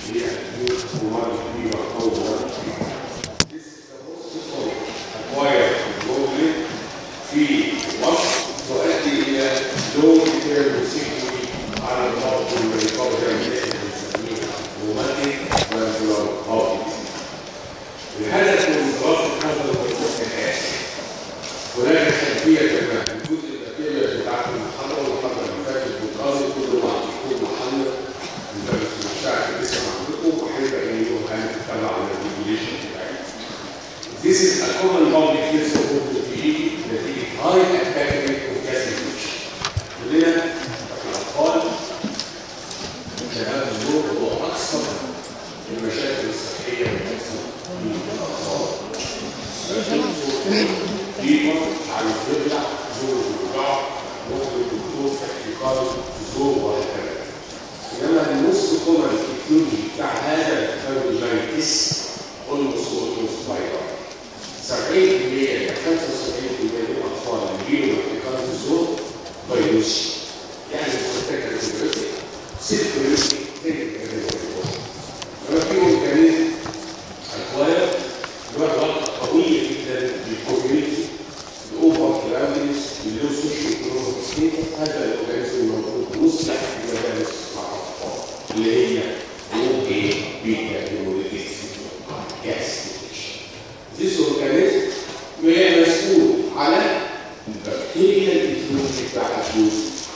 اللي هي الفيروس ومرض فيبر او مرض فيبر. This is the most common acquired globally في مصر تؤدي الى لون كتير سيكولي على الضغط والريكفري اللي احنا بنسميها روماتيك فالفولار هارت الهدف من دراسه هذا الموضوع كالاتي هناك خلفيه كمان الجزء الاخير بتاعت المحاضره والمحاضره اللي فاتت والقاضي كله مع الدكتور محمد مدرس المشاعر لسه عندكم وهيبقى اليوم هنتكلم عن الريجوليشن بتاعتها. This is a common public health problem في ايدي نتيجه هاي اتاك ريت اوف كاسيفيكيشن. كلنا الاطفال هذا النوع هو اكثر المشاكل الصحيه اللي بتحصل في الاطفال. ديما على الضلع زور الوجع ممكن الدكتور احتقار زور وهكذا. انما النص كومن التكنولوجي بتاع هذا الفايروجايتس اولموست اولموست فايرال. 70% ل 75% من الاطفال اللي بيجوا احتقار الزور فيروسي. يعني مستكر الفيروسي ست فيروسي لما في اورجانيزم اكواير له علاقه قويه جدا بالكوميونتي الاوفر كلاودنس اللو سوشيو ايكونوميك هذا الاورجانيزم الموجود مصلح في المدارس مع الاطفال اللي هي او اي بيتا هيموليتيك جاس This organism وهي مسؤول على البكتيريا الفيزيولوجي بتاع الجوز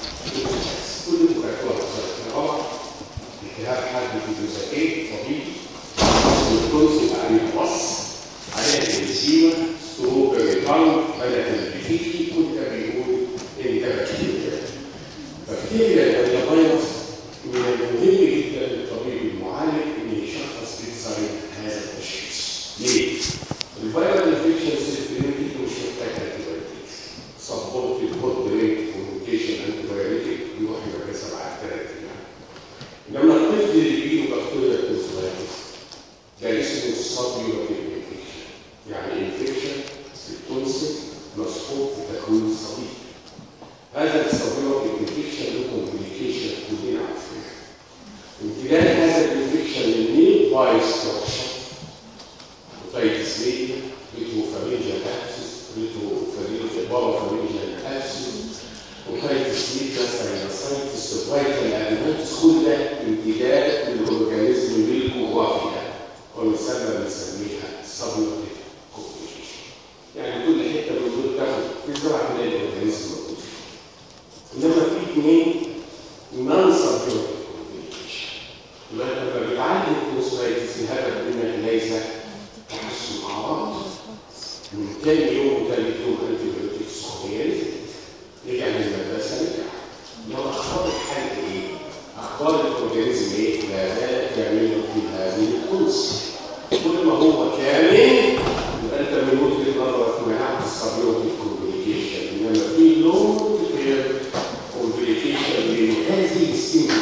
كل مكونات الغلط التهاب حاد في الجزئين طبيعي والكونس يبقى عليه بص عليها الانسيما ستروبري فاون بدأ البيتيكي كنت بيقول ان ده بكتيريا بكتيريا ولا فيروس من المهم جدا للطبيب المعالج ان يشخص بيتسايد هذا التشخيص ليه؟ الفيرال انفكشن سيستماتيك مش محتاج انتيبيوتكس سبورت الهوت بريك كوميونيكيشن انتيبيوتيك يروح المدرسه بعد ثلاث ايام انما الطفل اللي بيجيله بكتيريا كونسلايتس ده اسمه سبيورتيك انفكشن يعني انفكشن في التونسل مسحوق في تكوين الصديق هذا السبيورتيك انفكشن له كومبليكيشن كلنا عارفينها امتداد هذا الانفكشن للنيل باي ستراكشر اوتايتس ميديا ريتروفارينجال ابسس ريتروفارينجال بابا فارينجال ابسس اوتايتس ميديا ساينوسايتس فايتال ادينوتس كل ده امتداد للاورجانيزم بالجغرافيا ويسمى بنسميها سبيوتيك كومبليكيشن يعني كل حته من دول تاخد تزرع تلاقي الاورجانيزم موجود فيها انما في اثنين نون سبيوتيك كومبليكيشن لما بيتعالج الكونسلايتس الهدف منها ليس تحسن اعراض من تاني يوم وثالث يوم انتي سخونيه نزلت رجع من المدرسه رجع انما اخبار الحال ايه؟ اخبار الاورجانيزم ايه؟ لا زالت كامله في هذه الكنس كل ما هو كامل يبقى انت من وجهه نظرك منعت السبيوتيك كوميونيكيشن انما في لون غير كوميونيكيشن بين هذه السن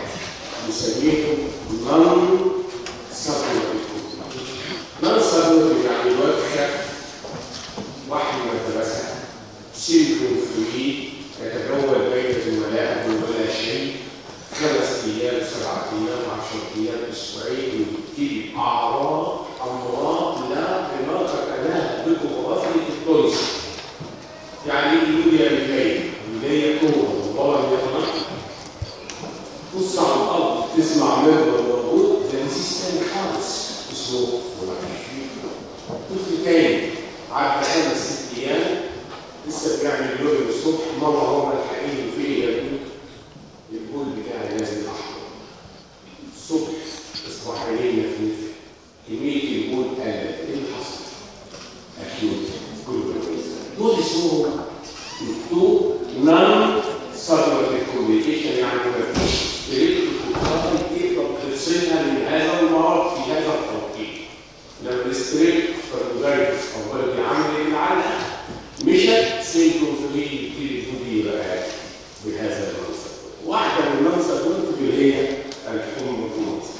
نسميهم نون سبيوتيك نون سبيوتيك يعني الواد واحد من المدرسه سيلكون فري يتجول بين زملائه ولا شيء خمس ايام سبعة ايام عشر ايام اسبوعين ويبتدي اعراض امراض لا علاقه لها بالجغرافيا التونسي يعني يقول يا بني بني كوره وبابا يتنقل بص على الارض تسمع مبر موجود ده نسيس تاني خالص اسمه طفل تاني عدى خمس ست ايام لسه بيعمل يوم الصبح مره هو الحقيقي فيه يا ابني البول بتاعي نازل احمر الصبح اصبح عينيه نفنف كميه البول قلت ايه اللي حصل؟ اكيوت كله دول اسمهم دكتور نون سبلمنت كوميونيكيشن يعني ما فيش طريقه الكتابه تقدر تفصلها من هذا المرض في هذا التوقيت لما الاستريك فالمدرس او بلدي عامل العلقه مشت سيكون فري يبتدي يبتدي يبقى بهذا المنصب واحده من المنصب اللي هي الحكومه المنصب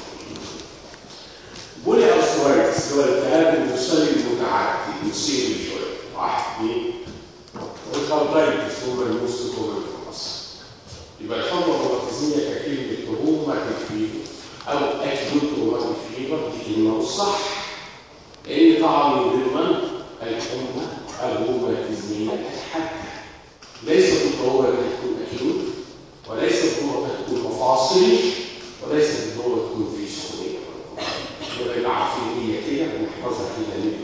بولي ارثرايتس هو الالتهاب المفصلي المتعدي مثير شويه واحد اثنين والكاردايتس هو النص كومن في مصر يبقى الحمى الروماتيزميه ككلمه هما تكفيه او اكيوت انه صح لان طبعا يضمن الحمى الروماتيزميه الحاده ليست بالضروره انها تكون اكيوت وليست بالضروره انها تكون مفاصل وليست بالضروره تكون في سخونيه يبقى عارفين هي كده ونحفظها كده ليه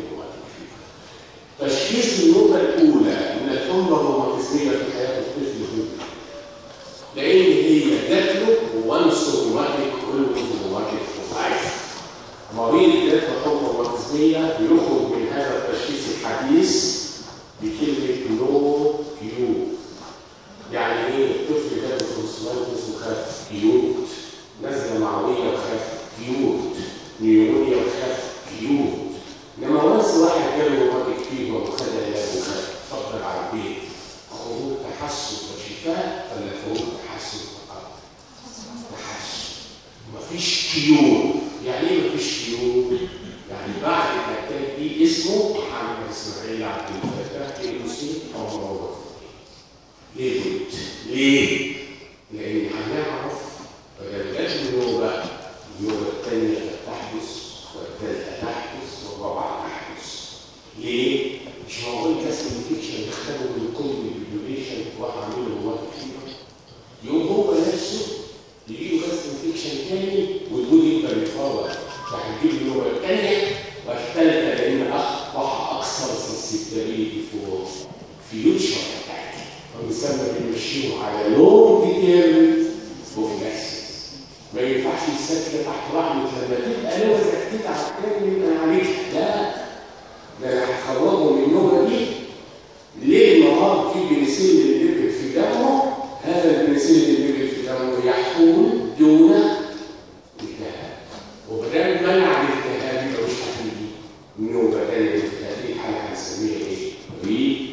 تشخيص النقطة الأولى من الحمى الروماتيزمية في حياة الطفل هو لأن هي جات له وان سوماتيك كل سوماتيك مريض ذات الحمى الروماتيزمية بيخرج من هذا التشخيص الحديث بكلمة نو كيو يعني ايه الطفل ده بروسلايتس وخاف كيوت نزلة معوية وخاف كيوت نيورونيا وخاف كيوت انما وانس واحد جاله روماتيك فيبر وخد علاج وخاف اتفضل على البيت خروج تحسن وشفاء ولا خروج تحسن فقط؟ تحسن مفيش كيور يعني ايه مفيش كيور؟ يعني بعد الاتاك دي اسمه محمد اسماعيل عبد الفتاح المسلم او موضوع ليه قلت؟ ليه؟ لان هنعرف بدلات النوبه النوبه الثانيه تحدث والثالثه تحدث والرابعه تحدث ليه؟ مش معقول كاس انفكشن يختاروا من كل البيوليشن واحد عامل له واحد فيبر يوم هو نفسه يجي له كاس انفكشن تاني وتقول يقدر يتفاوض فهتجيب النوبه الثانيه والثالثه لان اصبح اكثر سنسيتيفيتي فور فيوتشر اتاك فبنسمى بنمشيهم على لونج تيرم بروفلاكسيس ما ينفعش يتسكت تحت رحمه لما تبقى لو سكتت على التاني يبقى عليك لا ده انا هخرجه من النوبه دي ليه النهار في بنسلين الليبل في دمه هذا البنسلين الليبل في دمه يحول دون التهاب وبدل منع الالتهاب يبقى مش هتيجي نوبه ثانيه هذه الحاله هنسميها ايه؟ ري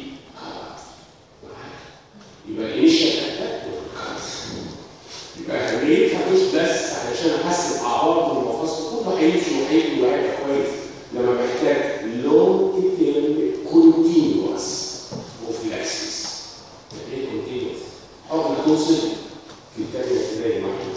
يبقى الانيشال اتاك يبقى اهميتها مش بس علشان احسن اعراض المفاصل كله هيمشي وهيجي وهيبقى كويس لما محتاج لونج تيرم كونتينوس بروفلاكسيس يعني ايه كونتينوس؟ حكم توصل في الثانيه ابتدائي معاك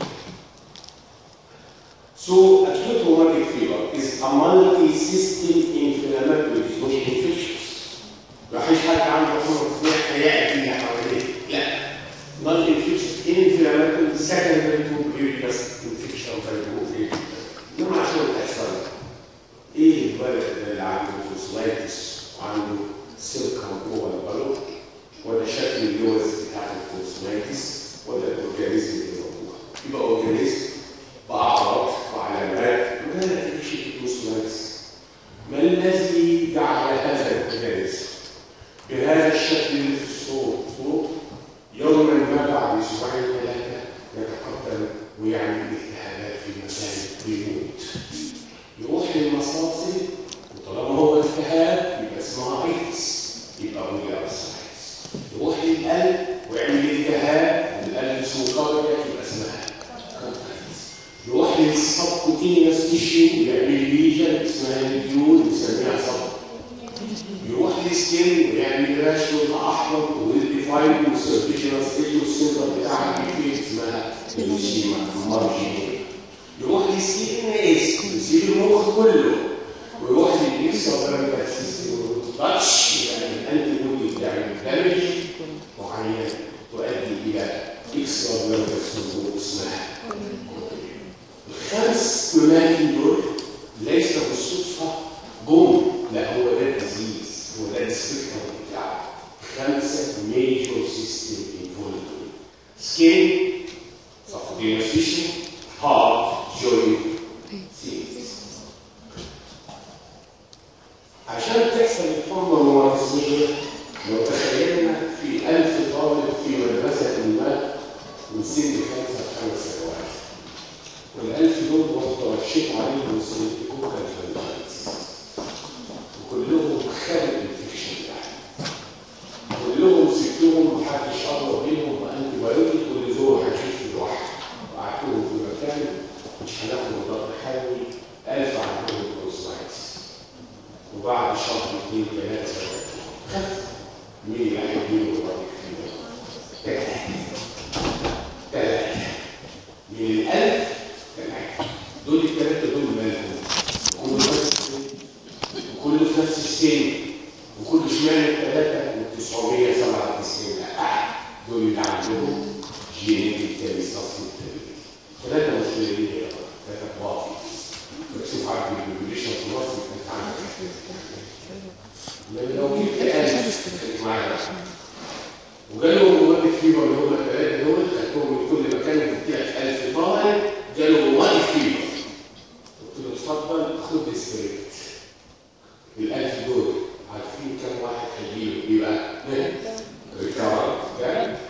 So acute rheumatic fever is a multi-system inflammatory مش infectious. مفيش حد عنده حمى في هيقع فيها حواليه. لا. Not infectious inflammatory secondary to previous infection فيبقوا انما عشان تحصل ايه الولد اللي عنده فوسلايتس وعنده سيلكم جوه البلوك ولا شكل اللوز بتاع الفوسلايتس ولا الاورجانيزم اللي موجود يبقى اورجانيزم باعراض وعلامات ولا تكشف الفوسلايتس ما الذي جعل هذا الاورجانيزم بهذا الشكل اللي في الصوت فوق يوما ما بعد اسبوعين ثلاثه يتقدم ويعمل التهابات في مكان ويموت يروح للمصاصي وطالما هو التهاب يبقى اسمها ايتس يبقى بوليارسايتس يروح للقلب ويعمل التهاب القلب اسمه كاردياك يبقى اسمها كاردياكس يروح للسبكوتينيوس تيشيو ويعمل ليجن اسمها ليديول نسميها سب يروح للسكين ويعمل راش لونها احمر ويديفاين وسيرفيشنال ستيجو السنتر بتاعها بيفيد اسمها الوشيما مارجينيه يروح للسي ان اس يسيب المخ كله ويروح للاكسترا سيستم تاتش يعني الانتي بودي بتعمل دامج معين تؤدي الى اكسترا سندروم اسمها الخمس مماكن دول ليس بالصدفه جم لا هو ده التزييز هو ده السبيكتر بتاعه خمسه ميجور سيستم انفولد سكين صفدين فيشن هارت جوينت سيلز عشان تحصل الحمى الموارثية لو تخيلنا في ألف طالب في مدرسة ما من سن خمسة لخمس سنوات والألف دول مترشح عليهم سيتيكوكا الفنجايتس وكلهم خدوا الانفكشن ده كلهم سبتهم محدش قرب بينهم بأنتي بايوتيك واللي زور هيخف لوحده وقعدتهم في مكان مش هناخد مضاد حيوي ألف عندهم بروسلايتس وبعد شهر اثنين ثلاثة خف مين اللي هيجيله مضاد كتير؟ ثلاثة ثلاثة من الألف ثلاثة دول الثلاثة دول مالهم السن وكل اشمعنى الثلاثه و 997 لا دول اللي عندهم جينيتيك تاني صف ثلاثه مش قليلين يا رب ثلاثه واطي بتشوف عارف البوبيليشن في مصر كانت عامله لو جبت ألف معايا وجالهم روماتيك فيبر اللي هم الثلاثه دول خدتهم من كل مكان بتديلك 1000 طالع جاله روماتيك فيبر قلت له اتفضل خد سبريت ال1000 دول عارفين كم واحد هيجيله يبقى ريكفر كام؟ 500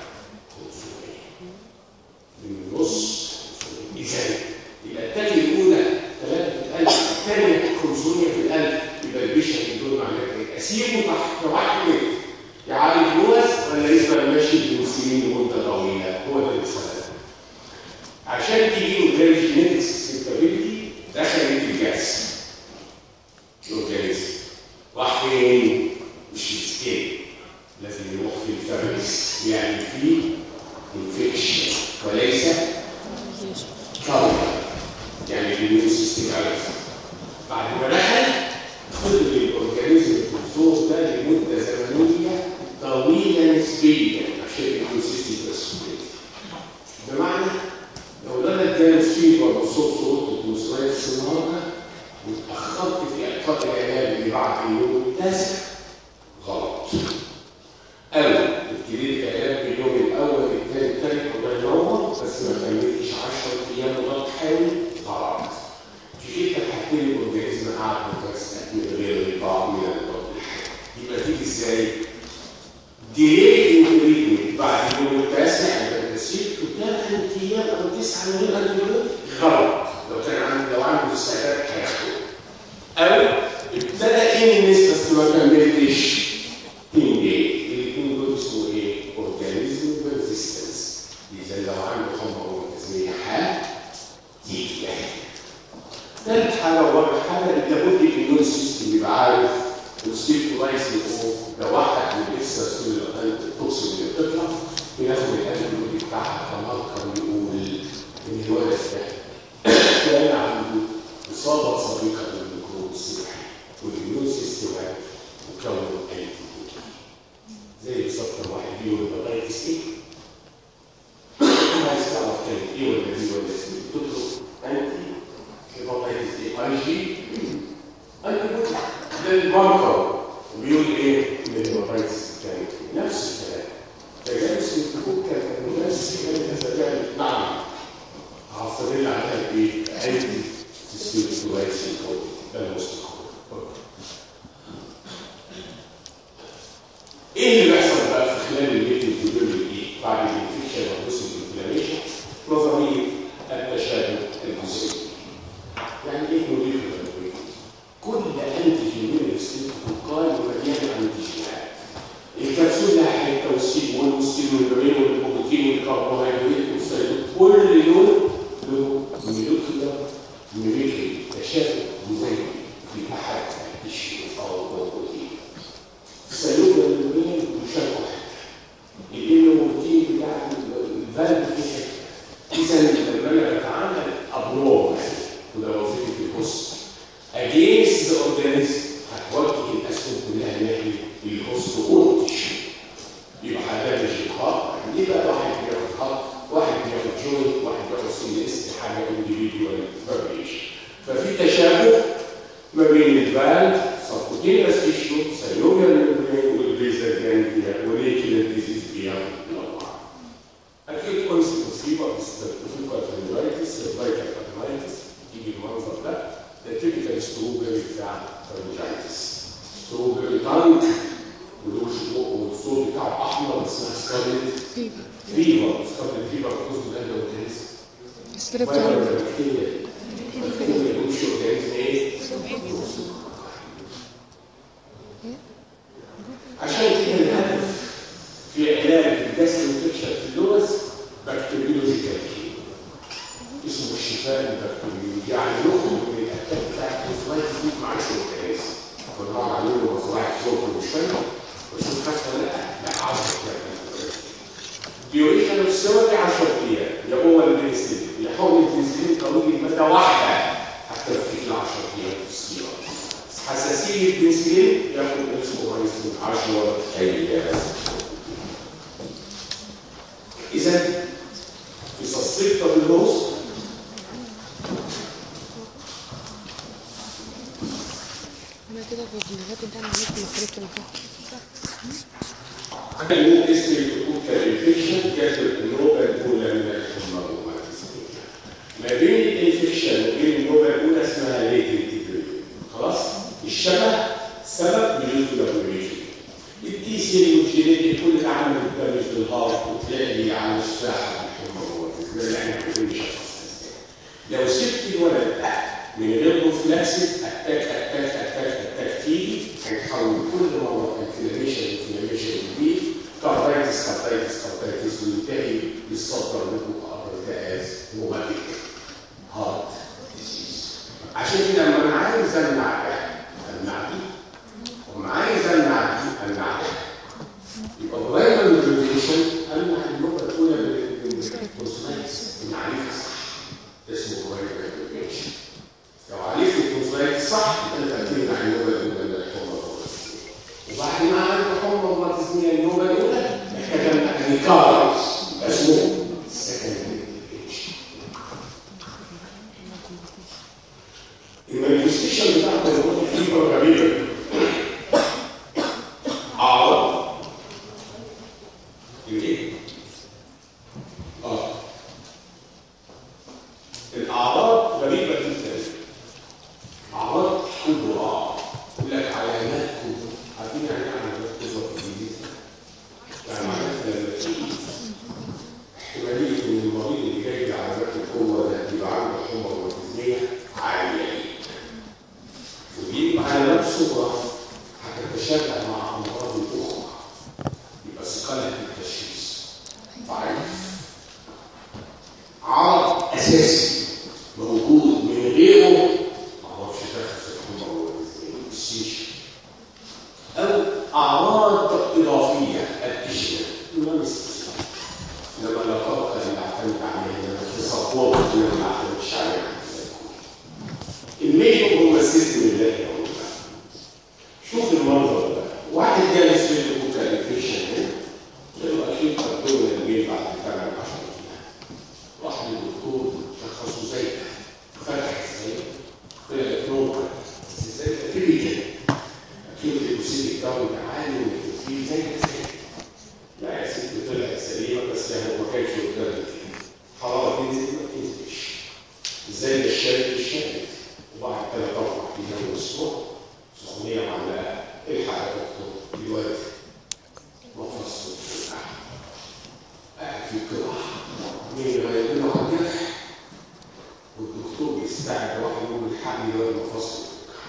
من النص اذا يبقى التانية الأولى 3 في الألف الثانية 500 في الألف يبقى البيشن دول معناها إيه؟ أسيبه تحت واحد متر يعالج جوز ولا يفضل ماشي بمسلمين لمدة طويلة هو ده السؤال عشان تجيله غير جينيتكس ستابيليتي دخلت الجهاز الأورجانيزم راح فين؟ مش في السكين لازم يروح في الفرنس يعني في انفكشن وليس كاونر يعني الاميون سيستم عارف بعد ما دخل فضل الاورجانيزم الدكتور ده لمده زمنيه طويله نسبيا عشان الاميون سيستم يبقى بمعنى لو انا اداني فيبر وصوت صوت وسويس النهارده واتاخرت في اعطاء العلاج اللي بعد اليوم التاسع غلط او ابتديت العلاج في اليوم الاول الثاني الثالث الله ينور بس ما كملتش 10 ايام ضغط حيوي غلط جيت هتحكي لي اورجانيزم قاعد متوسع من غير بعض من الضغط يبقى تيجي ازاي؟ ديلي انتريتمنت بعد اليوم التاسع يبقى التسيير ثلاث ايام او تسعه من غير انتريتمنت غلط لو كان عنده لو عنده استعداد هياخده او ابتدى ايه النسبه بس ما كملتش 10 دقايق الاثنين دول اسمه ايه؟ اورجانيزم ريزيستنس اذا لو عنده حمى اورجانيزميه حال تيجي ثالث حاجه ورابع حاجه لابد الاميون سيستم يبقى عارف وستيف كويس يقول لو واحد من الاكسترا التوكسين اللي بتطلع بياخد الانتي بتاعها كماركر ويقول ان الولد ده كان عنده اصابه سابقه بالميكروب السبحي والاميون سيستم عارف وكون انتي زي بالظبط لو واحد بيقول هيباتايتس ايه عايز تعرف كان ايه ولا بي ولا سي تطلب انتي هيباتايتس ايه اي جي انتي بوتي ده الماركر بيقول ايه ان الهيباتايتس كان نفس الكلام تجانس الكتب كان الناس كانت تتجاهل نعم عصرين عليها ايه انتي سيستولايسين ده المستقبل ايه اللي بيحصل بقى في خلال الليل الدبل دي بعد الانفكشن والبوست انفلاميشن نظريه التشابه الجزئي يعني ايه موليكولر كل انتيجين من الاستيكوكاي مليان انتيجينات الكبسول لها حته والسيل والمستيل والبرين والبروتين والكربوهيدرات والسيد كل لون له موليكولر موليكولر تشابه جزئي في احد التشيء او البروتين سلوك البروتين مشابه البروتين بتاع الفالف في حته اذا لما انا بتعامل ابنورمال وده وظيفه الهوست اجينست ذا اورجانيزم هتوجه الاسهم كلها ناحيه الهوست اورتش يبقى هدامج الخط ليه بقى واحد بياخد خط واحد بياخد جوينت واحد بياخد سي اس حاجه انديفيديوال فاريشن ففي تشابه ما بين الفالف سبكوتينيوس تيشو سيلوميال ميمبرين والبيزل جانجليا وليكيولار ديزيز بياخد الاربعه اكيد كونسيكونس فيبر ستريبتوفيكال فينولايتس سيرفايكال فينولايتس تيجي المنظر ده ده تيبيكال ستروبري بتاع فينولايتس ستروبري تانك ولوش بق والصوت بتاعه احمر اسمها سكارلت فيبر سكارلت فيبر بتوصل ده لو كان فايبر بكتيريا بكتيريا لوش اورجانيزم ايه؟ عشان كده الهدف في علاج الجاست انفكشن في اللوز بكتيريولوجيكال اسمه الشفاء البكتيريولوجي يعني نخرج من الاتاك بتاعت الفلايت دي مع الشوكالاز ونقعد عليه مزرعه صوت مش فاهم وشوف خاصه ولا لا لا 10 ديوريشن السمكه 10 ايام يا هو البنسلين يا حول البنسلين طويل المدى واحده حتى في ال 10 ايام في السيره حساسيه بنسلين ياخد اسمه 10 ايام اذا في susceptible dose انا كده في الفيديوهات انت انا عملت مصاريف عندنا اسم الكتب كالانفكشن كاتب النوبه الاولى من المعلومات ما بين الانفكشن وبين النوبه الاولى اسمها ليتنت خلاص الشبه سبب ميوتولابوريشن التي سي والجينيتي كل ده عامل دامج للهارت وتلاقي على الساحه الحمى ده اللي احنا كلنا لو سبت الولد من غير بروفلاكسيس اتاك اتاك اتاك اتاك تيجي هيتحول كل مره انفلاميشن انفلاميشن جديد كاردايتس كاردايتس كاردايتس وينتهي يصدر لكم ابرتاز روماتيك هارت ديزيز عشان كده لما انا عايز امنع ده امنع دي وما عايز امنع دي امنع ده يبقى دايما الريفيشن امنع اللغه الاولى بالكونسونانتس المعرفه صح اسمه دايما الريفيشن لو عرفت الكونسونانت صح يبقى انت هتمنع اللغه الاولى من الحمى وبعد ما عرفت حمى وماتزمية اللغه الاولى محتاج امنع ريكارنس اسمه سكندري ريفيشن المانيفستيشن بتاعته اللي فيه غريبه اعراض ايه؟ اه الاعراض غريبه جدا اعراض كبرى يقول لك علامات كبرى عارفين يعني ايه علامات كبرى في الانجليزي؟ يعني معناتها لما تيجي احتماليه ان المريض اللي جاي بعلامات القوه ده يبقى عنده حمى روماتيزميه عاليه وبيبقى علامات صغرى هتتشابه مع امراض اخرى يبقى ثقلها في التشخيص ضعيف عرض اساسي موجود من غيره ما اعرفش تشخص الحمى والسيش او اعراض اضافيه اديشنال لما لا فرق اللي اعتمد عليه لما تصور اللي ما اعتمدش عليه الميجر هو السيستم الله شوف المنظر ده واحد جالس في الكاليفيشن هنا يقول اكيد قدونا البيت بعد ثمان عشر راح للدكتور شخصه زي فتح ازاي طلعت نوبه ازاي تبتدي كده اكيد الاكسيد الدوري عالي وفي زي زي لا يا ستي طلعت سليمه بس يعني ما كانش قدامك حراره تنزل ما تنزلش زي الشاي الشاي وبعد ثلاث اربع ايام اسبوع سخونيه معلقه الحق يا دكتور دلوقتي مفصل قاعد في الجراحه مين يغير له على الجرح والدكتور بيستعجل واحد يقول الحقني ده المفصل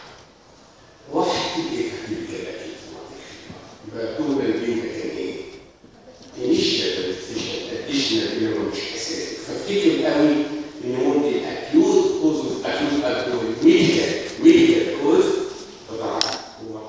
واحد ايه تحليل كده اكيد يبقى دون البين كان ايه؟ انيشال ريستيشن اديشنال بيرو مش اساسي فافتكر قوي ان ممكن اكيوت كوز اكيوت اكيوت ميديكال ميديكال كوز طبعا هو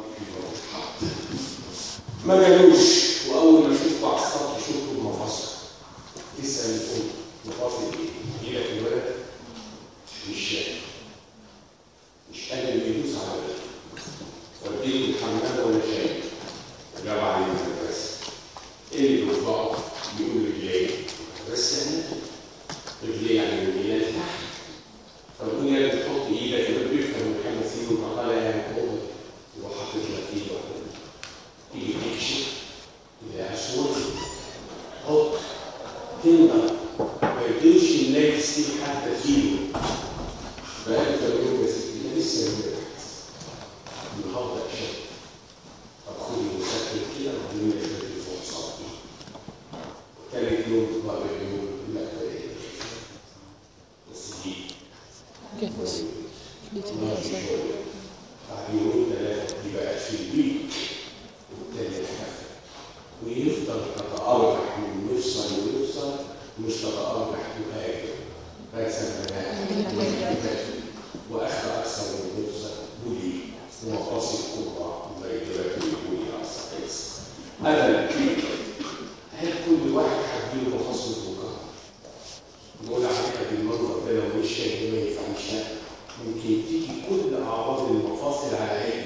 ما جالوش واول ما شفته على السطح شفته بمفاصل تسال الام مفاصل ايه؟ يجي لك الولد مش شايف مش قادر يدوس على الولد وديته الحمام وانا شايف جاب عليه المدرسه ايه اللي بيوضعه؟ يقول رجليه بس يعني رجليه يعني رجليه تحت فبقول يا ابني تحط ايدك يبقى بيفهم من خمس سنين وقال يا محمود يبقى حاطط لك ايده تيجي تكشف يلاقي صوت حط تنقى ما يدوش الناس ستيل حتى كيلو بقى انت بقول يا ستي ده لسه يوم النهارده اشد طب خدي مسكن كده وعلمي اشد فوق صوتي تالت يوم رابع يوم لا ده ايه بس دي جت جت ماشي شويه بعد يومين ثلاثه دي بقت في البيت والتانية خفت ويفضل تتأرجح من مفصل لمفصل مش تتأرجح تهاجم فسمناها واخذ اكثر من مفصل بولي ومفاصل كبرى زي جلاد البولي على السقيس هذا الكليك هل كل واحد هتجيله مفاصل مكرر نقول عليها بالمنظر ده لو مش شايف ما ينفعش ممكن تيجي كل اعراض المفاصل على هيئه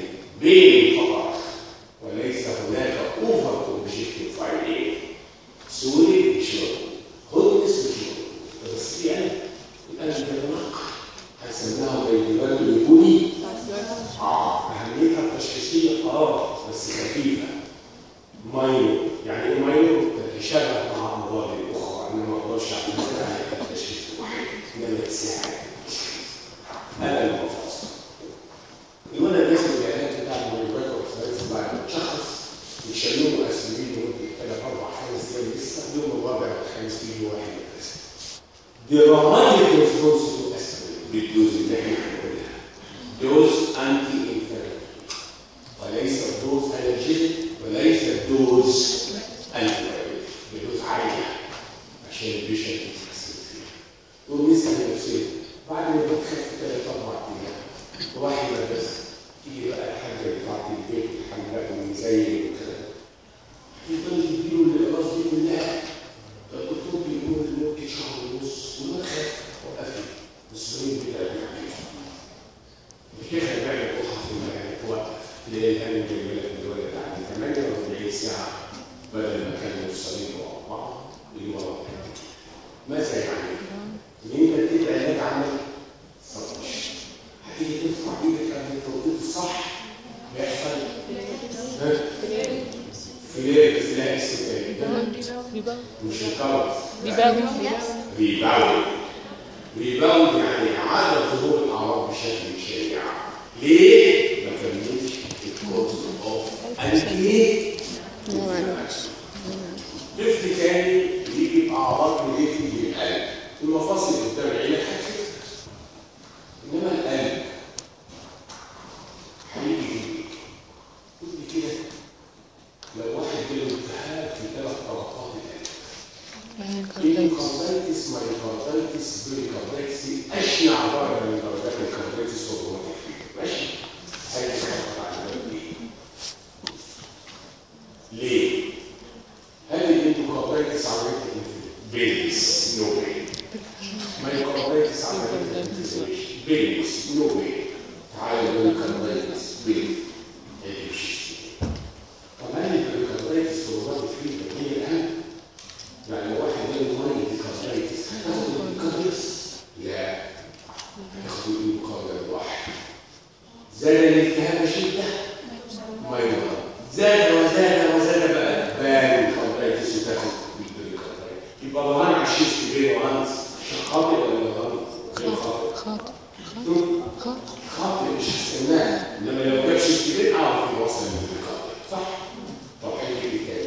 بين فقط وليس هناك اوفر اوبجيكتيف فايلين سوري مش موجود هودنس مش موجود بس في انا انا بتنقى هسميها بيتبادل البني اه اهميتها التشخيصيه اه بس خفيفه ماينو يعني ايه ماينو؟ تتشابه مع امراض الاخرى انا ما اقدرش اعملها على التشخيص الواحد انما تساعد في التشخيص هذا المفاصل الولد ياخد العلاج بتاع المريضات والخلايا بعد ما تشخص يشيلوه اسبرين لمده ثلاث اربع خمس ايام لسه اليوم الرابع والخامس يجي واحد يتسلم دي رمادي ريسبونس تو اسبرين بالدوز اللي احنا هنقولها دوز انتي انفلاماتوري وليس الدوز الرجيك وليس الدوز انتي بدوز عاليه عشان البيشنت يتحسن فيها ونسال نفسنا بعد ما بتخف ثلاث اربع ايام واحد بس تيجي بقى الحاجه بتاعت البيت الحمراء والمزين وكده يفضل يديله الاقراص دي كلها الدكتور بيقول لمده شهر ونص وما خاف وقفل السنين بتاعت الشيخ الباقي يروح في المكان توقف تلاقي الهانم جايبه لك الولد عند 48 ساعه بدل ما كان يوصلين واربعه لورا ماذا يعني؟ ان انت تدي علاج عملي 17 هتيجي ترفع ايدك عند التوقيت الصح بيحصل ها؟ فلير فلاح الستاني بيبقى مش الكرز بيبقى ريباوند ريباوند يعني عادة ظهور الأعراض بشكل شائع ليه؟ ما كملتش الكورس اوف انتي طفل تاني يجي بأعراض ريليتد للقلب المفاصل قدام عينك هتشوف إنما القلب هيجي يجي كده لو واحد جاله التهاب في ثلاث طبقات القلب الكاردايتس مايوكاردايتس بريكاردايتس اشنع درجه من درجات الكاردايتس والروماتيك ماشي هاي الخطر على الباب ليه؟ هل الاندوكاردايتس عملت بيلز نو واي مايوكاردايتس عملت بيلز نو واي تعالى الكاردايتس بيلز هي مش طب هل البريكاردايتس والروماتيك هي القلب؟ يعني لو واحد جاله مريض بكاردايتس هتاخد الكاردايتس؟ لا هتاخد المقابل واحد زاد الالتهاب شده ما يمرض زاد وزاد وزاد بقى بان الكاردايتس وتاخد البريكاردايتس يبقى ضمان على الشيست بين وانس خاطئ ولا غلط؟ غير خاطئ خاطئ خاطئ خاطئ مش هستناه انما لو جاب شيست بين اعرف يوصل للبريكاردايتس صح؟ طب حاجه ايه تاني؟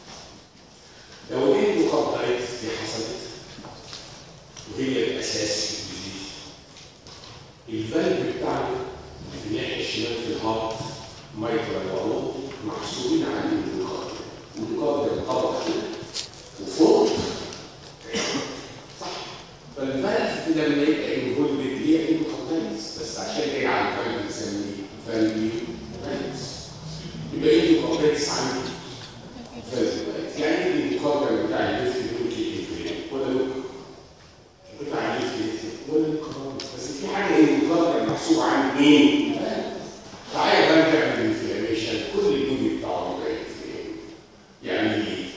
لو دي المقاطعات دي حصلت وهي الاساس في الجديد الفالف بتاعنا في الناحيه الشمال في الهارت مايكرو وعروض محسوبين عليه بالقدر والقدر الطبق كده وفوق صح فالفالف لما يبقى انفولد هي المقاطعات بس عشان كده على الفالف بنسميه فالف فالف يبقى ايه المقاطعات عندي يعني المقابل بتاع الليفت يقول لي ولا لوك بتاع الليفت ولا لوك بس في حاجه ايه المقابل محسوب عن مين؟ تعالى بقى نعمل انفلاميشن كل الجهد بتاعه بقى يعني ايه؟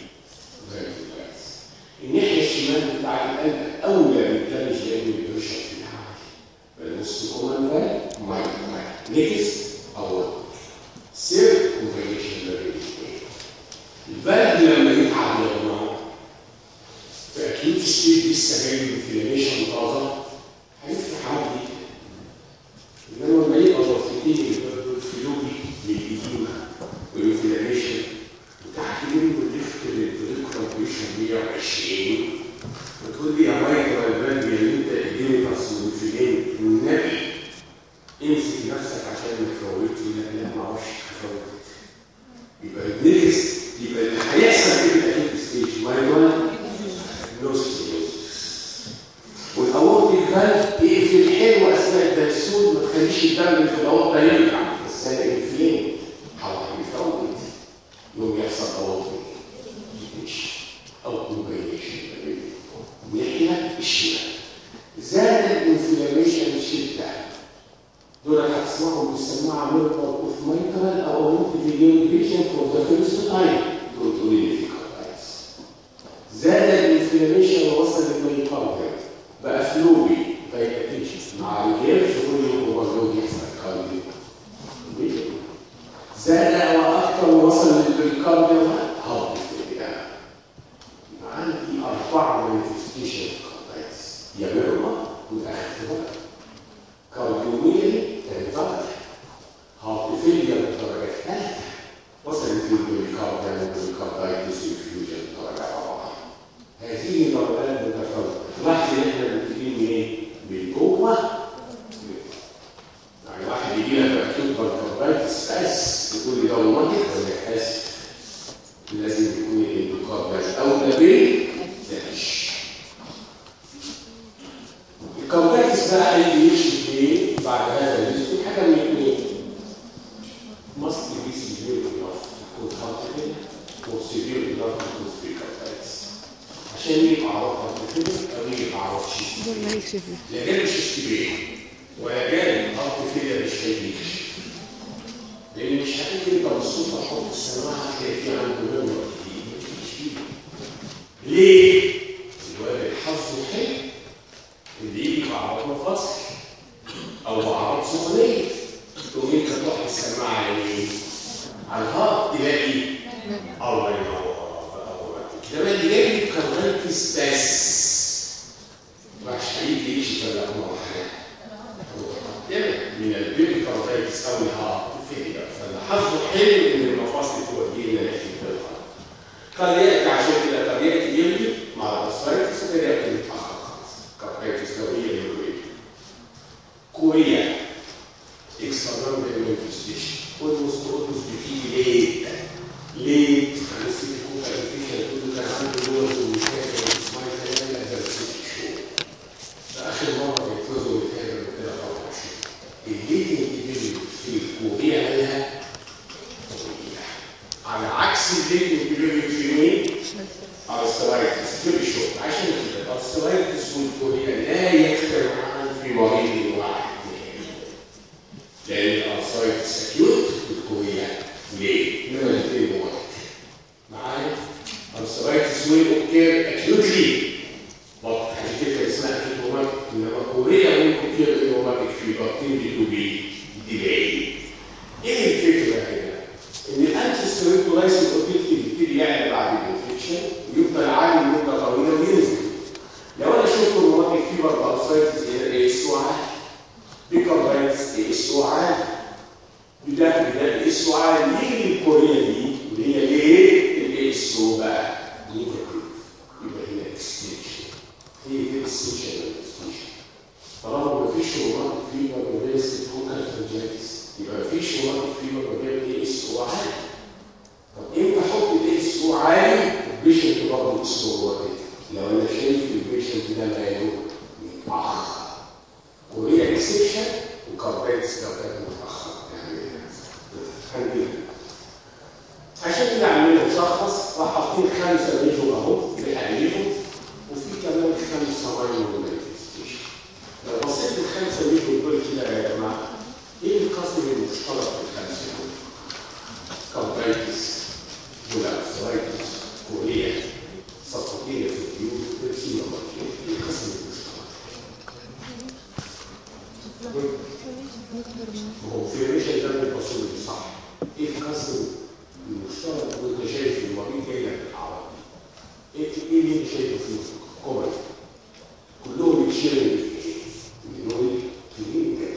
الناحيه الشمال بتاع القلب اولى بالتلج لانه بيشرب فيها عادي فالنص كومان فال مايك مايك نيكس او سير كونفيشن البلد لما يتعب يا جماعه في اكيوت ستيج لسه جاي من انفلاميشن طازه هيفتح عادي انما لما يبقى ضغطتين فلوبي بالايديما والانفلاميشن وتحت منه الليفت للبريكوبريشن 120 وتقول لي يا مايكرو البلد اللي انت ايديما والانفلاميشن النبي امسك نفسك عشان ما تفوتش لا لا ما اعرفش افوت يبقى النفس يبقى اللي هيحصل في الاكيد ستيج مايلونا نوستيوزس والاورتيك فالف اقفل حلو اثناء التنسول ما تخليش الدم في الاورطه يرجع بس انا انفلين هو هيفوت يوم يحصل اورتيك او كومبينيشن الناحيه الشمال زاد الانفلاميشن شده دول هتسمعهم بالسماعه ميربر اوف مايكرال او ممكن في فور ذا فيرست تايم دول تقولي لي في كارتايتس زاد الانفلاميشن وصل للميوكارديوم بقى فلوبي فايتاتيشن مع الجير كل يوم اوفرلود يحصل كارديو زاد واكثر وصل للبريكارديوم هارت فيلير عندي اربعه مانيفستيشن كارتايتس يا ميرما وتاخر كارديوميري تاني فتح هارت فيلير الدرجه الثالثه وصلت للبريكارديوم والبريكاردايتس انفيوجن درجه رابعه هذه درجات متفاوته لاحظ ان احنا بنبتدي منين؟ من جوه يعني واحد يجي لك مكتوب بركبايتس بس تقول لي ده روماتيك ولا حاسس لازم يكون الاندوكاردايتس او ده بيه مفيش الكاردايتس بقى هيجي يمشي فين بعد هذا الاسم حاجه من اثنين ماست بي سيفير انف تكون هارت فيلر وسيفير انف تكون في كاردايتس عشان يبقى اعراض هارت فيلر او يبقى اعراض شيست دول ما يكشفوا لا جانب شيستبيه ولا جانب هارت فيلر مش هيجيش لان مش هتيجي انت بالصدفه تحط السماعه تلاقي في عنده نمره كتير مفيش فيه ليه؟ الولد حظه حلو اللي يجي باعراض مفاصل او باعراض سخونيه تقوم انت تروح السماعه على مين؟ على الهارت تلاقي الله ينور ده اللي جاي كارنيتس بس مش هيجي يشتغل مرة من البيبي كارنيتس او الهارت فيلير فالحظ حلو ان المفاصل توديه الى ناحيه الهارت قد ياتي عشان كده قد ياتي يملي مع الاسفايتس وقد ياتي متاخر خالص كارنيتس لو هي اليوريد كوريا اكسترنال مانيفستيشن اولموست اولموست بتيجي ليه؟ ليه؟ هنسيب يكون كالفيشن تقول لك عنده لوز ومشاكل اسمها كلام لا ده ست شهور ده اخر مره بيتوزوا بيتهاجم من كده 24 الليدنج ديفيجن في الكوريا عليها على عكس الليدنج ديفيجن في مين؟ على السلايتس في شهور عشان كده السلايتس والكوريا لا يجتمعان في مريض واحد لان الارثرايتس اكيوت والكوريا ليه؟ نمرة الاثنين واحد معايا؟ arthritis will occur acutely but عشان كده اسمها acute rheumatic انما كوريا ممكن occur rheumatic في بكتيريا to be delayed ايه الفكره هنا؟ ان الانتيستريتولايسين اوبيتي بيبتدي يعلى بعد الانفكشن ويفضل عالي لمده طويله وينزل لو انا شفت روماتيك فيبر بارثرايتس ايه اس او عالي بيكاردايتس ايه اس او عالي بدا بدا الاس او عالي ليه الكوريا دي اللي هي ليه الاس او بقى نيجاتيف يبقى هنا اكستنشن هي دي اكستنشن اكستنشن طالما مفيش روماتيك فيبر وبيس فوكال فنجايتس يبقى مفيش روماتيك فيبر وبيعمل ايه اس او عالي طب امتى احط الايه اس او عالي البيشنت برضه اس او روماتيك لو انا شايف البيشنت ده ماله متاخر كوريا اكسبشن وكاربيتس لو كانت متاخر يعني هنجيب عشان كده عاملين مشخص راح حاطين خمسه منهم اهو بحقيقهم وفي كمان خمسه ماينور مانيفستيشن لو بصيت الخمسه منهم دول كده يا جماعه ايه القسم المشترك في الخمسه دول؟ كاربيتس والارثرايتس كوريا سقطيه في الديون بيرسيما ماركين ايه القسم المشترك؟ هو في ريشه ده البصول صح ايه القسم المشترك وانت شايف المريض جاي لك الاعراض ايه ايه اللي انت شايفه في كومن كلهم بيشيروا انه كلينيكال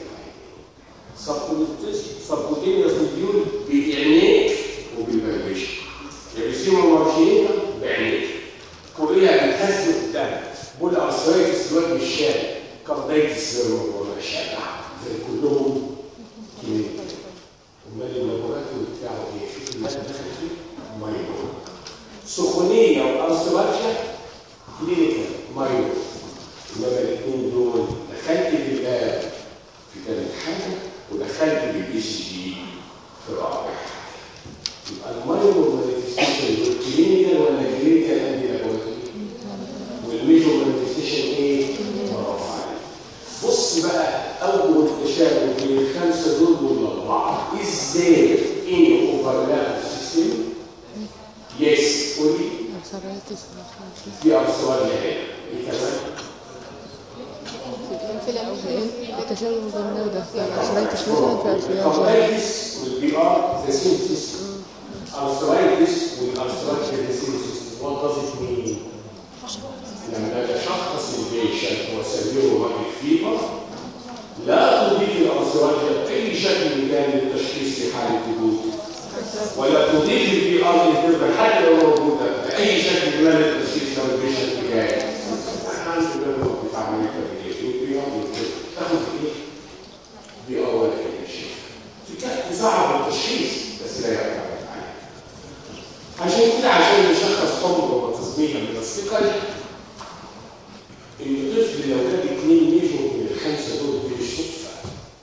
سبكوتينيوس مديول بعينيك وبالبلبشه الرسيمه مارجينا بعينيك كوريا بتهز قدام بول ارثرايتس دلوقتي مش شارع كاردايتس زي ما بقول شارع زي كلهم كلينيكال امال اللابوراتوري بتاعه ايه؟ شوف الماده دخلت فيه ماينور سخونيه وارثرايتس كلينيكال ماينور انما الاثنين دول دخلت باللاب في ثالث حاجه ودخلت بالاي سي جي في رابع حاجه يبقى الماينور مانيفستيشن دول كلينيكال ولا كلينيكال اند لابوراتوري؟ والميجور مانيفستيشن ايه؟ برافو عليك بص بقى اول تشابه بين there any overlap system? Yes, only أرثرايتس في أرسال هنا إيه كمان؟ التشابه بين ده وده الأرثرايتس مثلا في أرثرايتس Arthritis will be all the same system. Arthritis will arthritis the same system. What does it mean? لما تشخص البيشنت وسميه واحد فيبر لا تضيف الارثرايتس اي شكل كان للتشخيص في حاله وجود ولا تضيف البي ار انترفال حتى لو موجوده باي شكل من التشخيص لو البيشنت جاي انا عندي برنامج بتاع عمليه تغيير البي ار انترفال تاخد ايه؟ بي ار ولا اي شيء تصعب التشخيص بس لا يعتمد عليه عشان كده عشان نشخص حمض وتصميم من الثقل ان الطفل لو جاب اثنين ميجور من الخمسه دول دي مش صدفه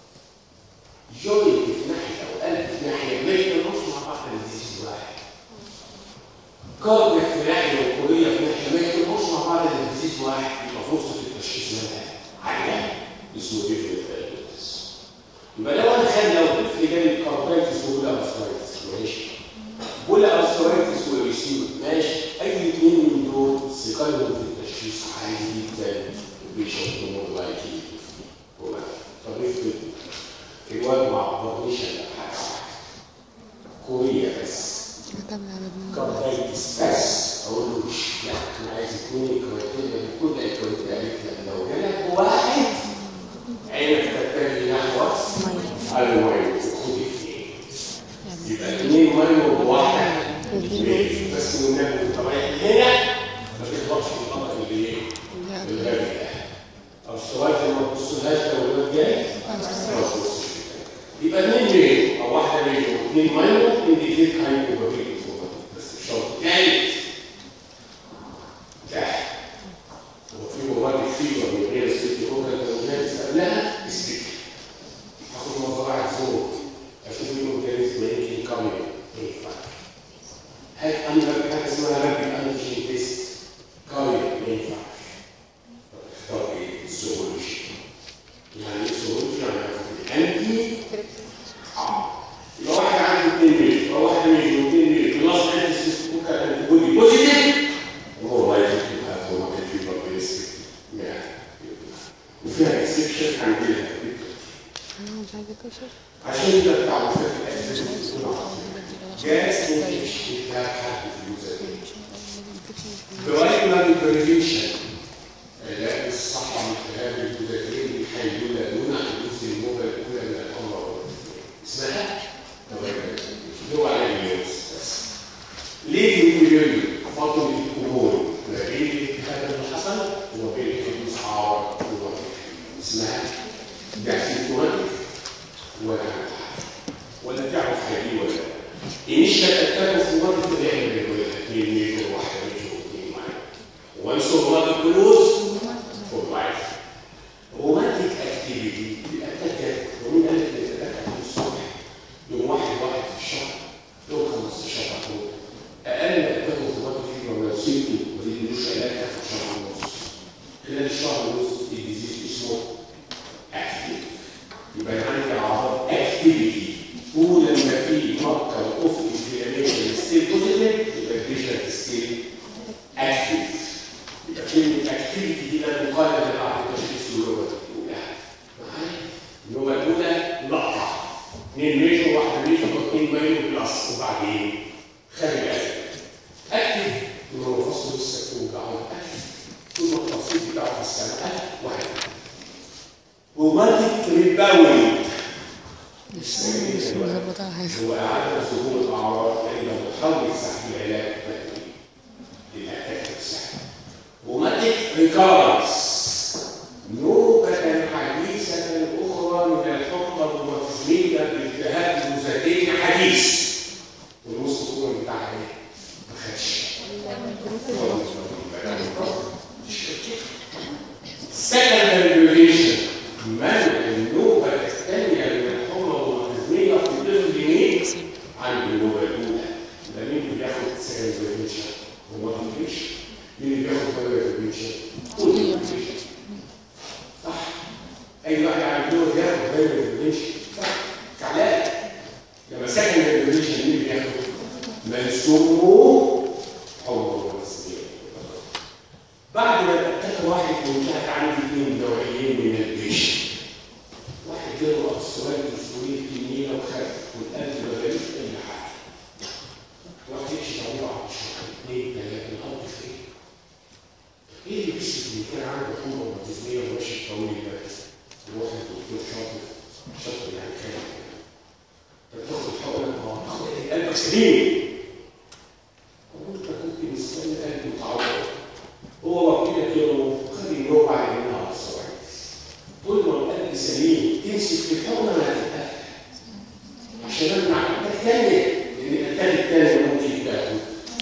جوينت في ناحيه او قلب في ناحيه ما يتنوش مع بعض الديزيز واحد كاردياك في ناحيه وكوريه في ناحيه ما يتنوش مع بعض الديزيز واحد يبقى فرصه التشخيص منها عاليه اسمه ديفرنت دايجنوستس يبقى لو انا خلي لو طفل جاي كاردايتس وبولا ارثرايتس ماشي بولا ارثرايتس وريسيوت ماشي اي اثنين من دول ثقلهم في التشخيص عالي جدا البيشنت مور لايكلي هو طب افرض الواد ما عبرنيش الا بحاجه واحده كوريا بس هتعمل على ابن كاردايتس بس اقول له مش لا انا عايز اثنين كرايتيريا كل الكرايتيريا قالت لك لو جالك واحد عينك تتجه نحو المايو خد اثنين يبقى اثنين مايو وواحد ماشي. بس والنبي طبعا هنا ما تغلطش في الخطا اللي ايه؟ الغبي ده او السؤال ما تبصلهاش لو الواد جاي ما تبصش يبقى اثنين ميل او واحده ميل واثنين مايو انديكيت هايبوبابيلتي بس مش شرط ثالث ده هو في مواد كتير من غير الست اوكرا كان قبلها سبيك اخد مزرعه زور اشوف مين اورجانيزم يمكن يكمل ما ينفعش هات انا حاجه اسمها رابي انتيجين تيست قوي ما ينفعش اختار ايه الزوولوجي يعني ايه الزوولوجي يعني هاخد الانتي اه يبقى واحد عنده اثنين ميل يبقى واحد ميل واثنين ميل بلس انتي سيست اوكرا انتي بودي بوزيتيف هو لايك يبقى هو ما كان في بابيستيك وفيها اكسبشن عندنا أنا مش عايزة أكشف عشان كده بتاع جاز ممكن يشتغل حد في الوزن برايمري بريفنشن علاج الصحة من التهاب المتذكرين اللي حيدون دون حدوث الموجة الأولى من الأمراض اسمها برايمري بريفنشن هو علاج اليوم بس ليه الانتيريور فضل الكبور ما بين الالتهاب اللي حصل وما بين حدوث عارض اسمها داكسيتوماتيك ولا ولا تعرف حاجه ولا انيشال اتاك في مرض التداعي اللي هو اثنين ميجر واحد ميجر واثنين معايا وانسو مرض الجلوس فور لايف رومانتيك اكتيفيتي الاتاك ومين قال لك ان الاتاك في الصبح يوم واحد واحد في الشهر يوم 15 شهر اقل اتاك في مرض فيه لو سيبته ما تديلوش علاج في شهر ونص خلال الشهر ونص الديزيز اسمه اكتيف يبقى عندي اعراض اكتيفيتي طول ما في ماركر اوف انفلاميشن ستيل بوزيتيف يبقى البيشنت ستيل اكتيف يبقى كلمه اكتيفيتي دي لا مقارنه بعد تشخيص اللغه الاولى معايا اللغه الاولى لقطه اثنين ميجر واحده ميجر واثنين مايو بلس وبعدين خارج اكتيف اللي هو فصل السكون بتاعه اكتيف طول ما التفصيل بتاعه في السنه واحد رومانتيك ريباوند مش مش مظبطة على حاجة هو إعادة ظهور الأعراض لأنه محاولة سحب العلاج للأتاك نفسها. روماتيك ريكارنس نوبة حديثة أخرى من الحمى الروماتيزمية بالتهاب ذاتي حديث. والنص الأول بتاعها إيه؟ ما خدش. secondary duration منع النوبة الثانية من الحمى الروماتيزمية في طفل مين؟ عند النوبة الأولى. ده مين اللي بياخد secondary duration؟ هو ما فيش. مين اللي بياخد primary duration؟ صح. أي واحد عند النوبة بياخد primary duration. صح. كعلاج. لما اكزامينشن مين بياخده؟ منسوبه حمر وسمير بعد ما اتاك واحد وانتهت عندي اثنين نوعيين من الجيش واحد جاله السؤال 300 جنيه وخف والقلب ما جالوش اي حاجه واحد يمشي طويل 10 اثنين ثلاثه الارض في ايه؟ ايه اللي بيثبت ان كان عنده حمى روماتيزميه وماشي طويل ده؟ واحد دكتور شاطر شاطر يعني كان تاخد حقنه اه تاخد قلبك سليم وانت كنت مستني قلبه يتعور هو ربنا كده خلي النوم بعد منها على الصبح طول ما القلب سليم تمسك في الحقنه ما تتقفل عشان امنع اتاك تاني لان الاتاك التاني ممكن تاخد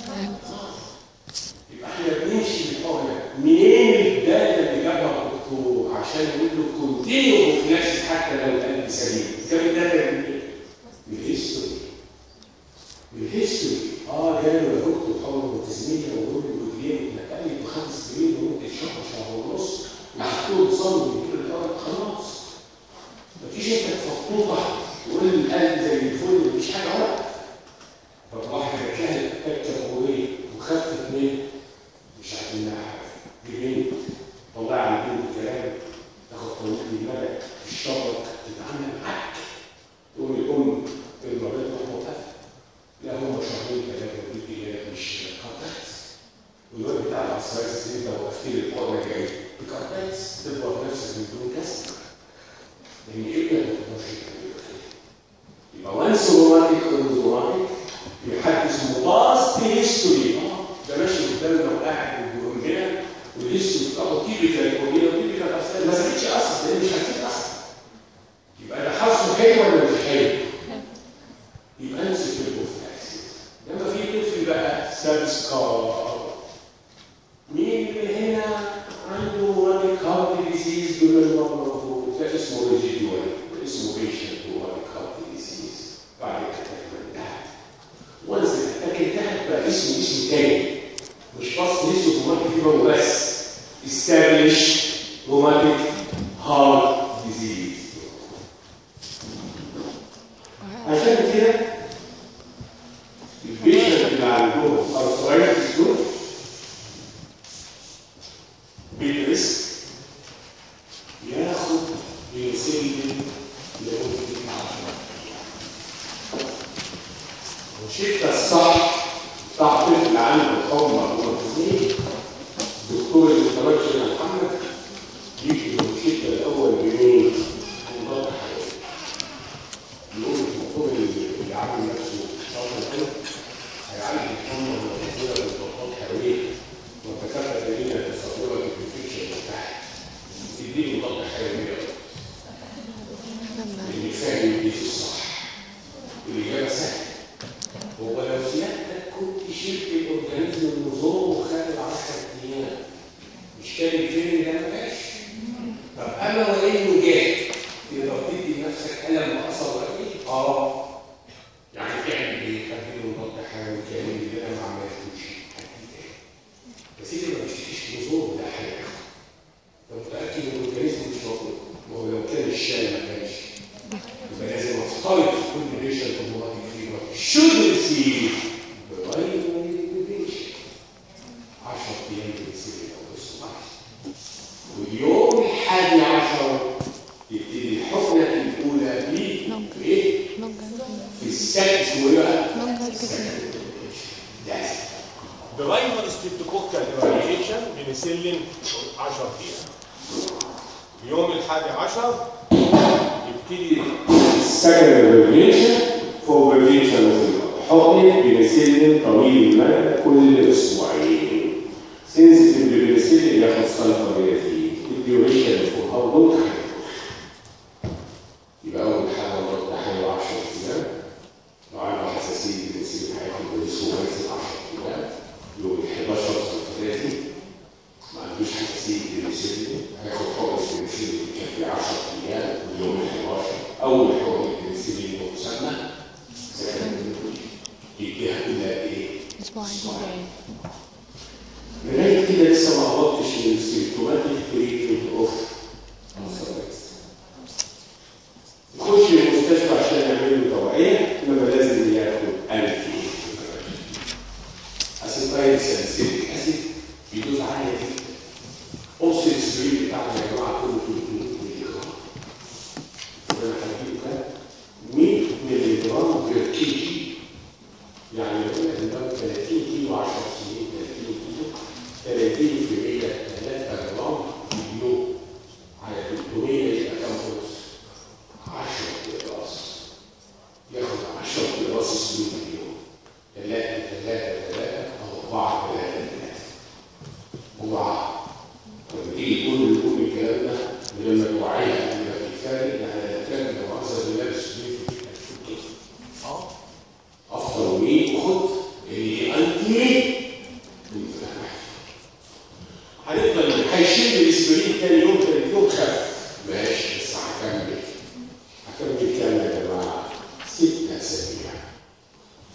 يبقى احنا بنمشي بالحقنه منين الداتا اللي جابها الدكتور عشان يقول له كونتينيو بروفلاكسيس حتى لو القلب سليم جاب الداتا منين؟ من الهيستوري من الهيستوري اه جاله يا دكتور حول روماتيزميه ويقول له رجلين نقلي بخمس سنين وممكن شهر شهر ونص والدكتور صلوا من كده الارض خلاص مفيش انت تفطوطه تقول القلب زي الفل مفيش حاجه غلط طب واحد كان اتاك قويه وخفت منه مش عارفين نعرف جنين طلع على كل الكلام تاخد طويل المدى الشبك تتعامل معاك تقول الام المريض راح موقف لا هم شهرين ثلاثه ودي جايه مش كارتاكس والواد بتاع العصايه السنين ده وقفت لي الحقنه جاي بكارتاكس تضرب نفسك من دون كسر لان ايه ما تقدرش تعمل كده يبقى وانس روماتيك روماتيك يحدث مباص هيستوري اه ده ماشي قدامنا وقاعد وجنبنا والهيستوري بتاعه تيبيكال كوريا تيبيكال اصلا ما سابتش اصلا لان مش هتسيب اصلا يبقى ده حظه حلو ولا مش حلو؟ يبقى امسك البروفلاكسيس لما في طفل بقى سادس كار مين اللي هنا عنده رانيك هارت ديزيز دول المرض ده اسمه ريجيدوال اسمه بيشنت رانيك هارت ديزيز بعد الاتاك ما انتهت وانس الاتاك انتهت بقى اسمه اسم تاني مش بس لسه روماتيك فيبر وبس استابلش روماتيك هارت ديزيز عشان كده البيشنت اللي عندهم ارثرايتس دول بالريسك ياخد بنسلين لمده 10 والشده الصح بتاع طفل عنده حمى روماتيزميه الدكتور اللي تركش محمد يجي بالشده الاول بمين؟ مضاد حيوي يقول الدكتور اللي عامل نفسه شاطر كده هيعالج الحمى والموجوده بالضغطات حيويه والدكاتره الذين يتصوروا الانفكشن بتاعها تديله مضاد حيوي اللي فاهم دي في الصح الاجابه سهله هو لو سيادتك كنت شلت الاورجانيزم النظام وخد 10 ايام مش كان الفيلم ده ما جاش طب انا وانه جاي تقدر تدي نفسك الم واثر رئيسي اه يعني تعمل ايه؟ هديله مضاد حيوي كامل اللي انا ما عملتوش هديه ايه؟ بس انت ما بتشتكيش نظام ده حاجه لو متاكد ان الاورجانيزم مش موجود ما هو لو كان الشاي ما كانش يبقى لازم افترض في كل بيشنت روماتيك فيبر should receive primary intervention 10 ايام بنسيب او اسبوع واليوم الحادي عشر يبتدي الحقنه الاولى دي ايه؟ في السكت اسمه ايه بقى؟ ده برايمري ستريبتوكوكال ايراديشن بنسلين 10 ايام اليوم الحادي عشر يبتدي secondary radiation for radiation حقنة بنسلين طويل المدى كل اسبوعين sensitive للبنسلين ياخد سلفر يزيد الديوريشن for how long يبقى اول حاجه برضه حاجه 10 ايام لو عنده حساسيه البنسلين هياخد بنسومايسين 10 ايام يوم ال 11 سنه ما عندوش حساسيه البنسلين هياخد حقنه البنسلين في 10 ايام واليوم ال 11 اول حقنه البنسلين مسمى يديها الى ايه؟ اسبوعين لغايه كده لسه ما هبطتش من السيمتوماتيك تريتمنت اوف يخش المستشفى عشان يعمل له توعيه انما لازم ياخد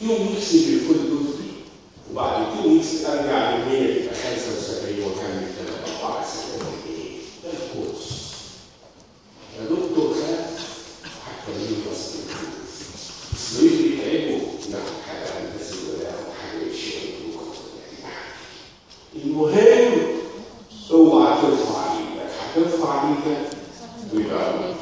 تو ويكس بالفول دوز دي وبعد تو ويكس ارجع ل 100 يبقى 75 واكمل 74 ده الكورس يا دكتور خاف حتى مين بس بس ليه بيتعبوا ناخد حاجه عن الناس ولا ناخد حاجه يشيل المهم اوعى ترفع ايدك هترفع ايدك ويبقى غلط.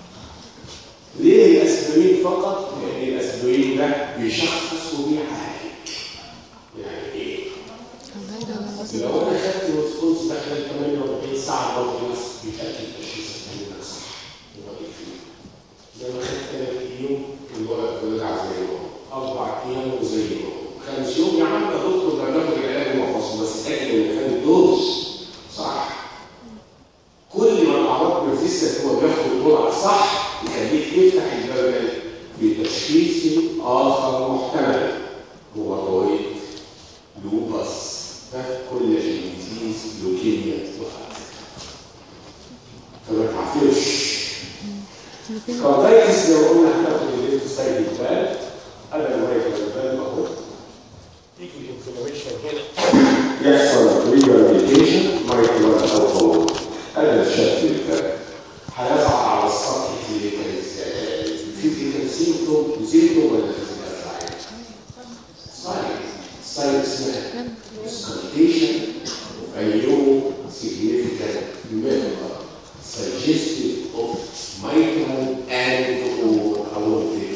ليه الاسبرين فقط؟ لان الاسبرين ده بيشخص وبيعالج. يعني ايه؟ لو انا خدت ريسبونس داخل 48 ساعه برضه بس بيتاكد تشخيص التمرين صح يبقى ايه فيه؟ لما خدت 3 يوم الولد رجع زي ما هو اربع ايام وزي ما هو خمس يوم يا عم يا دكتور ده بناخد العلاج المفصل بس اتاكد ان خد الدوز صح كل ما الاعراض بتزيد هو بياخد جرعه صح يخليك تفتح الباب بتشخيص اخر محتمل هو رويد لوبس كولاجين ديزيز لوكيميا وهكذا فما تعفرش كاردايتس لو قلنا هناخد الليفت البال هذا المريض البال اهو تيجي الانفلاميشن هنا يحصل ريهابيليتيشن مايكرو او هذا الشكل البال هيقع على السطح كلينيكال ازاي؟ في كلينيكال سيمتوم سيمتوم ولا فيزيكال ساين ساين اسمها سكالتيشن ايوه significant member suggestive of mitral and or aortic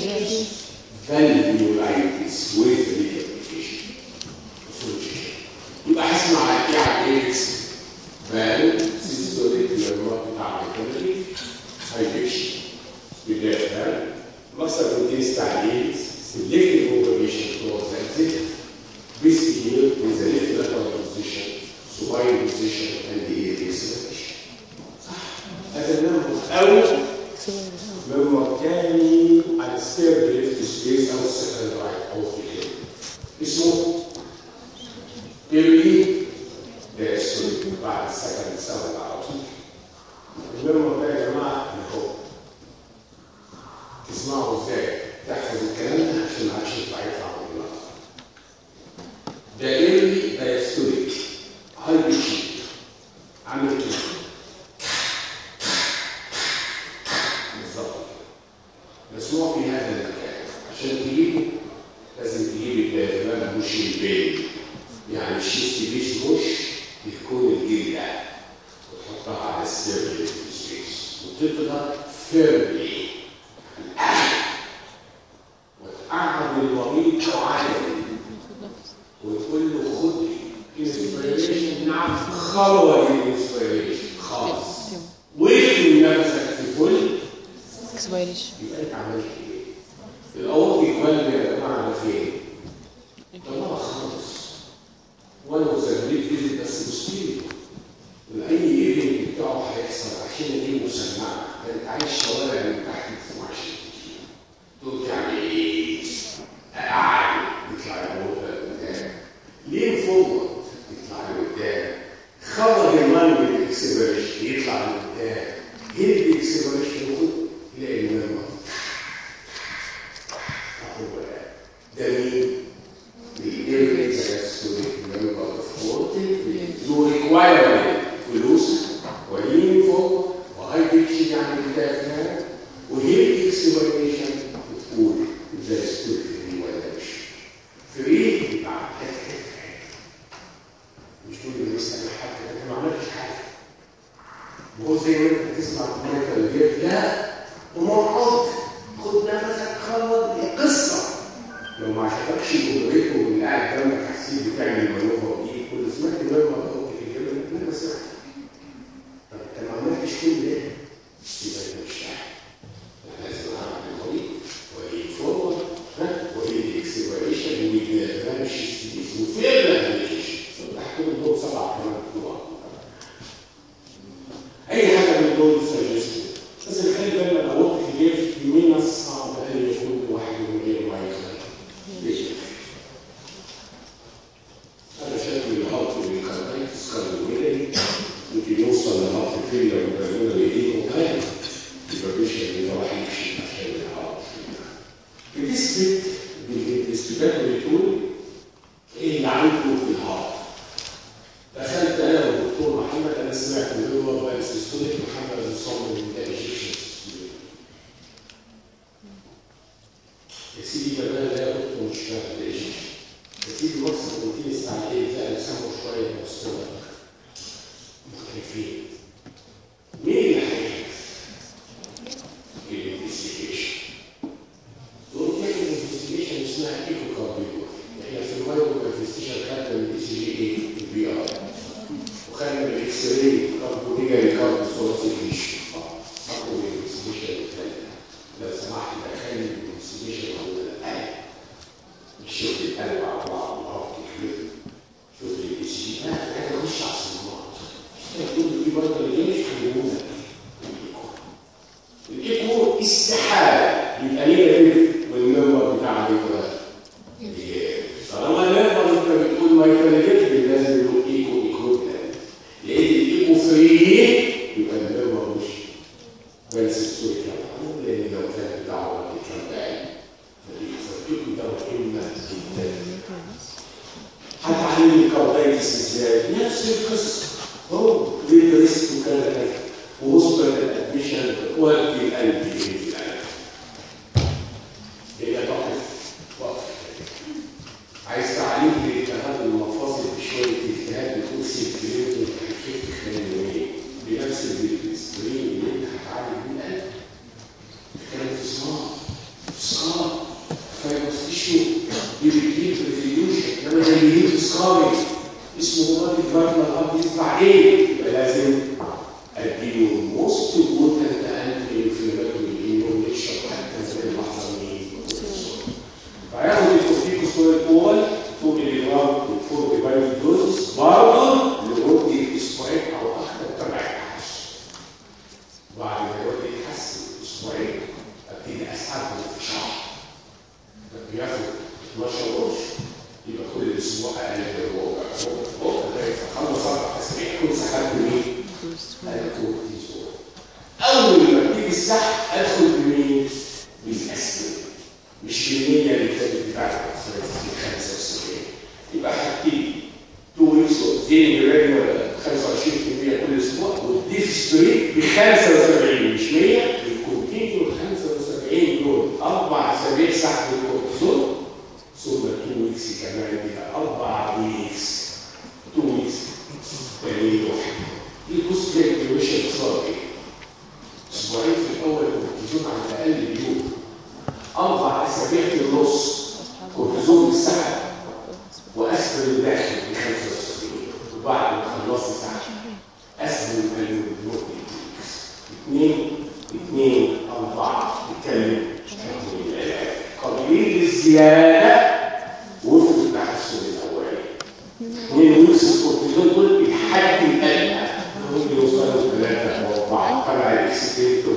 valvulitis with rehabilitation. يبقى هسمع ايه عن ايكس فال سيستوليك لما بتاع الكلوري هيفيكشن بدايه فال مصدر بروتين تعليل selective ovulation towards exit This here is a left lateral position, supine position, and the acceleration. هذا النمط أول نمط تاني على السيرد ليفت سبيس أو السكند رايت أو في كده اسمه ايرلي دايستوليك بعد السكند ساوند على طول النمط ده يا جماعة أهو تسمعوا ازاي تحفظ الكلام ده عشان ما عادش يطلع يطلع من دماغك ده ايرلي دايستوليك هاي بيتشي عامل كده بالظبط مسموع في هذا المكان عشان تجيبه لازم تجيب الدايجرام مش البين يعني الشيست بيس مش بتكون الجلدة وتحطها على السيرفي سبيس وتضغط فيرلي وتقعد المريض عادي وتقول له خد انسبيريشن نعم خلوة الانسبيريشن خالص واكتب نفسك في كل اكسبيريشن يبقى انت عملت ايه؟ الاوض يتولد يا جماعه على فين؟ طلعها خالص ولو سجلت جزء بس مستيل واي ايفنت بتاعه هيحصل عشان دي مسمعه ده انت عايش شوارع من تحت ما تسمعش تقول تعمل ايه؟ قاعد يطلع يموت قدام ليه فورورد يطلع لقدام خرج المال من الاكسبريشن يطلع لقدام هيد الاكسبريشن وخد يلاقي المرمى اهو بقى ده مين؟ The evidence as to the member of voting, you require فلوس ولين فوق وهاي بيكشي يعني كتاب وهي اكسبريشن بتقول ده ستوري فري ولا مش فري يبقى عملت مش تقول لي بسأل حد انت ما عملتش حاجه وهو زي ما انت تسمع مايكل جير لا ومقعد خد نفسك خلط دي قصه لو ما عجبكش جمهوريته واللي قاعد جنبك حسيت بتعمل مانوفر دي كل سمعت المانوفر ده في الجبل انا ما سمعت طب انت ما عملتش كل ده يبقى انت مش عارف لازم اعمل المريض وايه فورورد ها وايه اكسبريشن وماشي ستيز وفعلا ماشي تحكم دول سبعه كمان نقط اي حاجه من دول سجستد بس خلي بالك لو وقت كبير يومين صعب ان يكون الواحد من غير ما يخرج ليش؟ هذا شكل الهبط والكاردايتس كارديولاري ممكن يوصل لهبط فيلير وكارديولاري ايه وكان يبقى مش اللي راح يمشي عشان الهبط بتثبت فاكر بتقول ايه اللي عملته في الهارت دخلت انا والدكتور محمد انا سمعت من هو بقى سيستوليك محمد مصمم من ده يا سيدي كمان لا كنت مش فاهم ليش يا سيدي مصر قلت لي الساعه ايه لا سموا شويه مصطفى مختلفين مين اللي هيعرف الانفستيجيشن دول تعمل انفستيجيشن اسمها ايكو كارديو احنا في المايكرو انفستيجيشن خدنا من الاي سي جي اي البي ار وخدنا من الاكس راي كاربونيجا كاربو سورسيفيشن اقوى الانفستيجيشن الثانيه لو سمحت دخلني الانفستيجيشن الاولى انا مش شفت القلب على بعض وعرفت كده شفت الاي سي جي انا انا مش على الصمام تقول في برضه اللي مش هيقولوا الايكو استحاله يبقى ليه كده والمنبر بتاع الايكو ده طالما المنبر انت بتقول مايكروجيت لازم يقول ايكو ايكو ده لان الايكو فري يبقى المنبر مش بس السوري كمان لان لو كان دعوه كان بعيد فالايكو ده مهمه جدا هتعلم الكاردايتس ازاي نفس القصه هو بيدرس وكذا كذا ووصل الادميشن كواليتي القلب ايه في القلب هي تقف وقف عايز تعليم لالتهاب المفاصل بشويه اجتهاد بتقول سيركيليتور هيفك خلال بنفس السكرين اللي انت هتعالج بيه القلب كانت اسمها سكار فايبوستيشيو بيبتيك ريفيوشن لما زي يجيب سكاري اسمه مالتي بارتنر هاب يطلع ايه؟ يبقى لازم اديله موست بوتنت انتي انفلاماتوري ايميونيشن حتى زي اللحظه مين؟ فهياخد الكورتيكوستويد اول 2 ملي جرام فور ديفايد دوز برضه لمده اسبوعين او اكثر تبع التحسن. بعد ما يقعد يتحسن اسبوعين ابتدي اسحبه في شهر. بياخد 12 قرش يبقى كل اسبوع اقل من ربع ربع خلص اربع تسريح كل سحبت مين؟ الكورتيزون. اول ما بتيجي السحب ادخل بمين؟ بالاسبرين. مش بالنية اللي كانت بتاعت 75 يبقى هبتدي 2 ويكس ديلي ريجولار 25% كل اسبوع والديفستريت ب 75 مش 100 الكونتينيو 75 دول اربع اسابيع سحب الكورتيزون ثم 2 ويكس كمان يبقى اربع ويكس 2 ويكس تمرين واحد دي بص كده الكيميشن صار ايه؟ اسبوعين في الاول الكورتيزون على الاقل اليوم اربع اسابيع في النص كورتيزون بالسحب واسفل الداخل ب 75 وبعد ما خلصت سحب اسفل القلب بالنقطه اثنين اثنين اربعه نتكلم في العلاج قليل الزياده وفق التحسن الاولي اثنين ويكس الكورتيزون دول الحد الادنى ممكن يوصلوا ثلاثه او اربعه تبع الاكسكريتور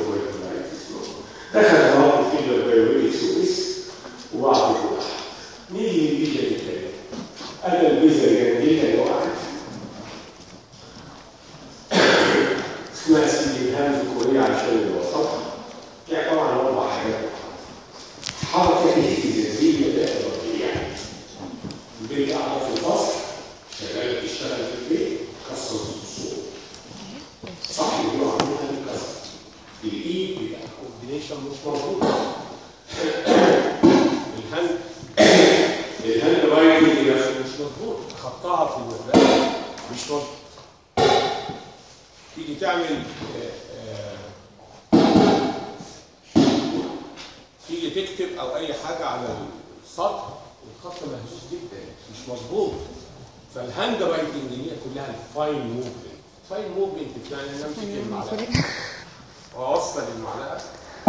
دخل مرات كده البيولوجيكس واس وبعض الواحد نيجي للبيجا الثاني انا البيزا الجميله اللي وقعت اسمها سيدي هانز كوريا عشان الوسط يعني طبعا اربع حاجات حركه اهتزازيه لا اراديه يعني البيت قاعده في الفصل شغاله بتشتغل في البيت كسر الصوت صح اللي هو عاملها الكسر الايد بتاع الكوردينيشن مش موجود الهاند الهاند رايتنج نفسه مش مظبوط خطها في الوحدات مش مظبوط تيجي تعمل آه، آه، تيجي تكتب او اي حاجه على السطح الخط مهزوز جدا مش مظبوط فالهاند رايتنج هي كلها الفاين موفمنت فاين موفمنت يعني انا امسك المعلقه واوصل المعلقه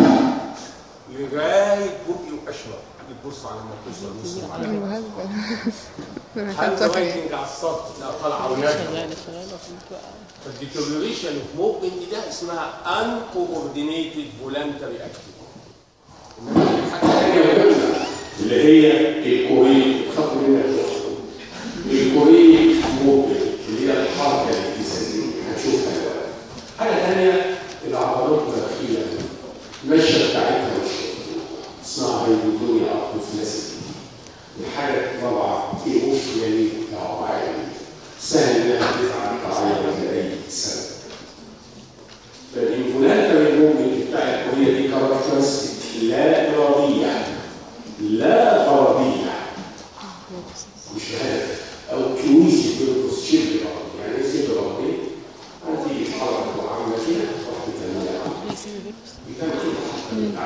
لغايه بقي واشرب تيجي تبص على ما توصل نص المعلقه المهزة انا هاند كنت فاكرة رايتنج على السطح لا طالعه ونازله شغالة شغالة وكنت واقعة. فالديتوريوريشن اوف موفمنت ده اسمها ان كوردينيتد فولنتري اكتيفيتي انما في حاجه ثانيه مهمه اللي هي الكوريك خط منها الكوريك موفمنت اللي هي الحركه الالتزاميه هنشوفها دلوقتي حاجه ثانيه العضلات المناخيه المشيه بتاعتها مش مظبوطة. اسمها هيدروتونيا ابوفلاسيتي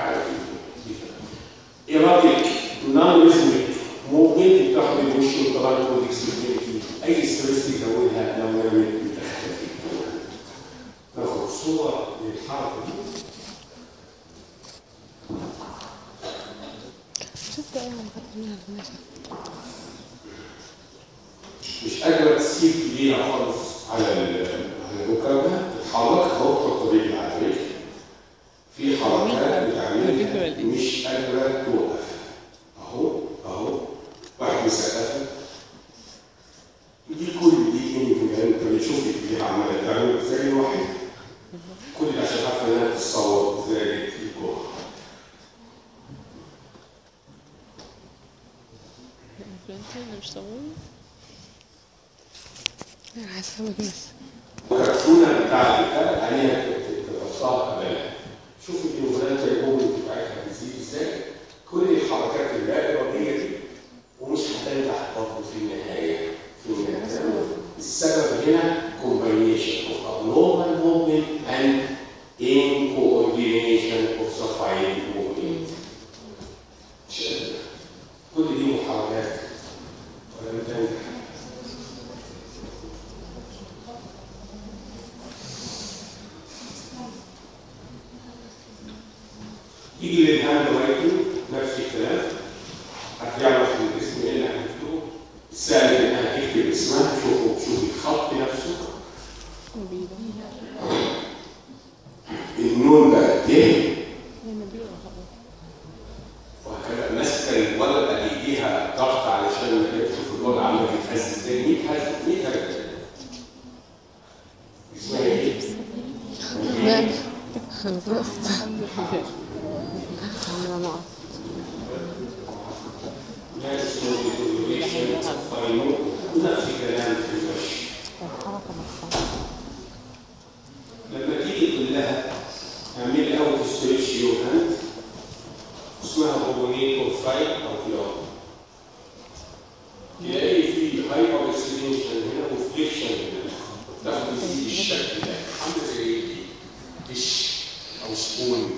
ايراديك نون ريزميك ممكن تاخد الوش والطبعا والفلكسبيليتي اي ستريس تزودها لو نعمل ناخد صوره للحركه دي شفت ايه ما خدت منها القماشة مش قادره تسيب ايديها خالص على ال- على المكالمه تتحرك اهو الطبيعي على فكره في حركات بتعملها مش قادره توقف اهو اهو واحد بيسقفها دي كل دي يمكن انت بتشوف ايديها عماله تعمل زي الواحد كل ده عشان عارفه انها تتصور زي الكوره الانفلونزا اللي مش طبيعي انا حاسه بس الكرتونه بتاع البتاع عليها تفصلها قبلها شوف الانفلونزا الجمل بتاعتها بتزيد ازاي كل الحركات اللا اراديه دي ومش هتنجح برضه في النهايه في النهايه السبب هنا combination of abnormal movement and incoordination of the fine movement كل دي محاولات ولم تنجح يجي للهاند رايتنج نفس الكلام هتعرف من الاسم ايه اللي هنكتبه السهل انها تكتب اسمها شوفوا شوف الخط نفسه نبيلة النون بقى تاني هي نبيلة خلاص وهكذا ماسكه الورقه بايديها ضغط علشان ما تشوف الورقه عامله بتتهز ازاي 100 هز 100 هز اسمها ايه؟ لا بالظبط الحمد لله عندنا نقط لا اسمه ديكوريشن نفس الكلام في المشي الحركة نفسها لما تيجي تقول لها اعملي اوت ستريتش يور هاند اسمها بوبونيتو فايت او فلور تلاقي في هايبر اكسبنشن هنا وفليكشن هنا تاخد في الشكل ده عامل زي ايه؟ ديش او سبون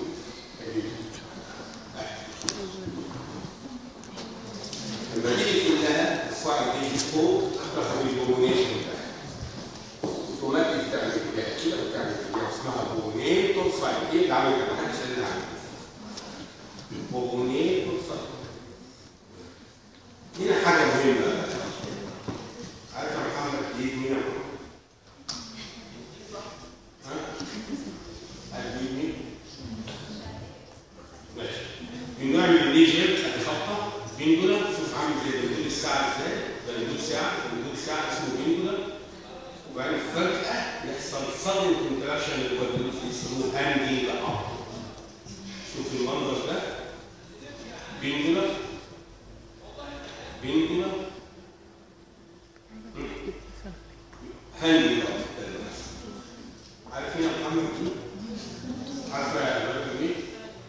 لما تيجي تقول لها ارفعي ايديك فوق تاخد البوبونيشن ده اوتوماتيك تعمل كده كده وتعمل كده اسمها بونيتو فايت ايه اللي عامل كده؟ محدش قال لي عامل بونيتو فايت هنا حاجه مهمه عارف يا محمد دي مين ها؟ قال مين؟ ماشي بنعمل الليجر ادي خطه بندولا شوف عامل زي بندول الساعه ازاي ده بندول ساعه بندول ساعه اسمه بندولا وبعدين فجأة يحصل صدمة انتراكشن للكوردينوس يسموه هاندينج اب شوف المنظر ده بندولا بندولا هاندينج اب عارف مين يا محمد مين؟ عارفة يا راجل مين؟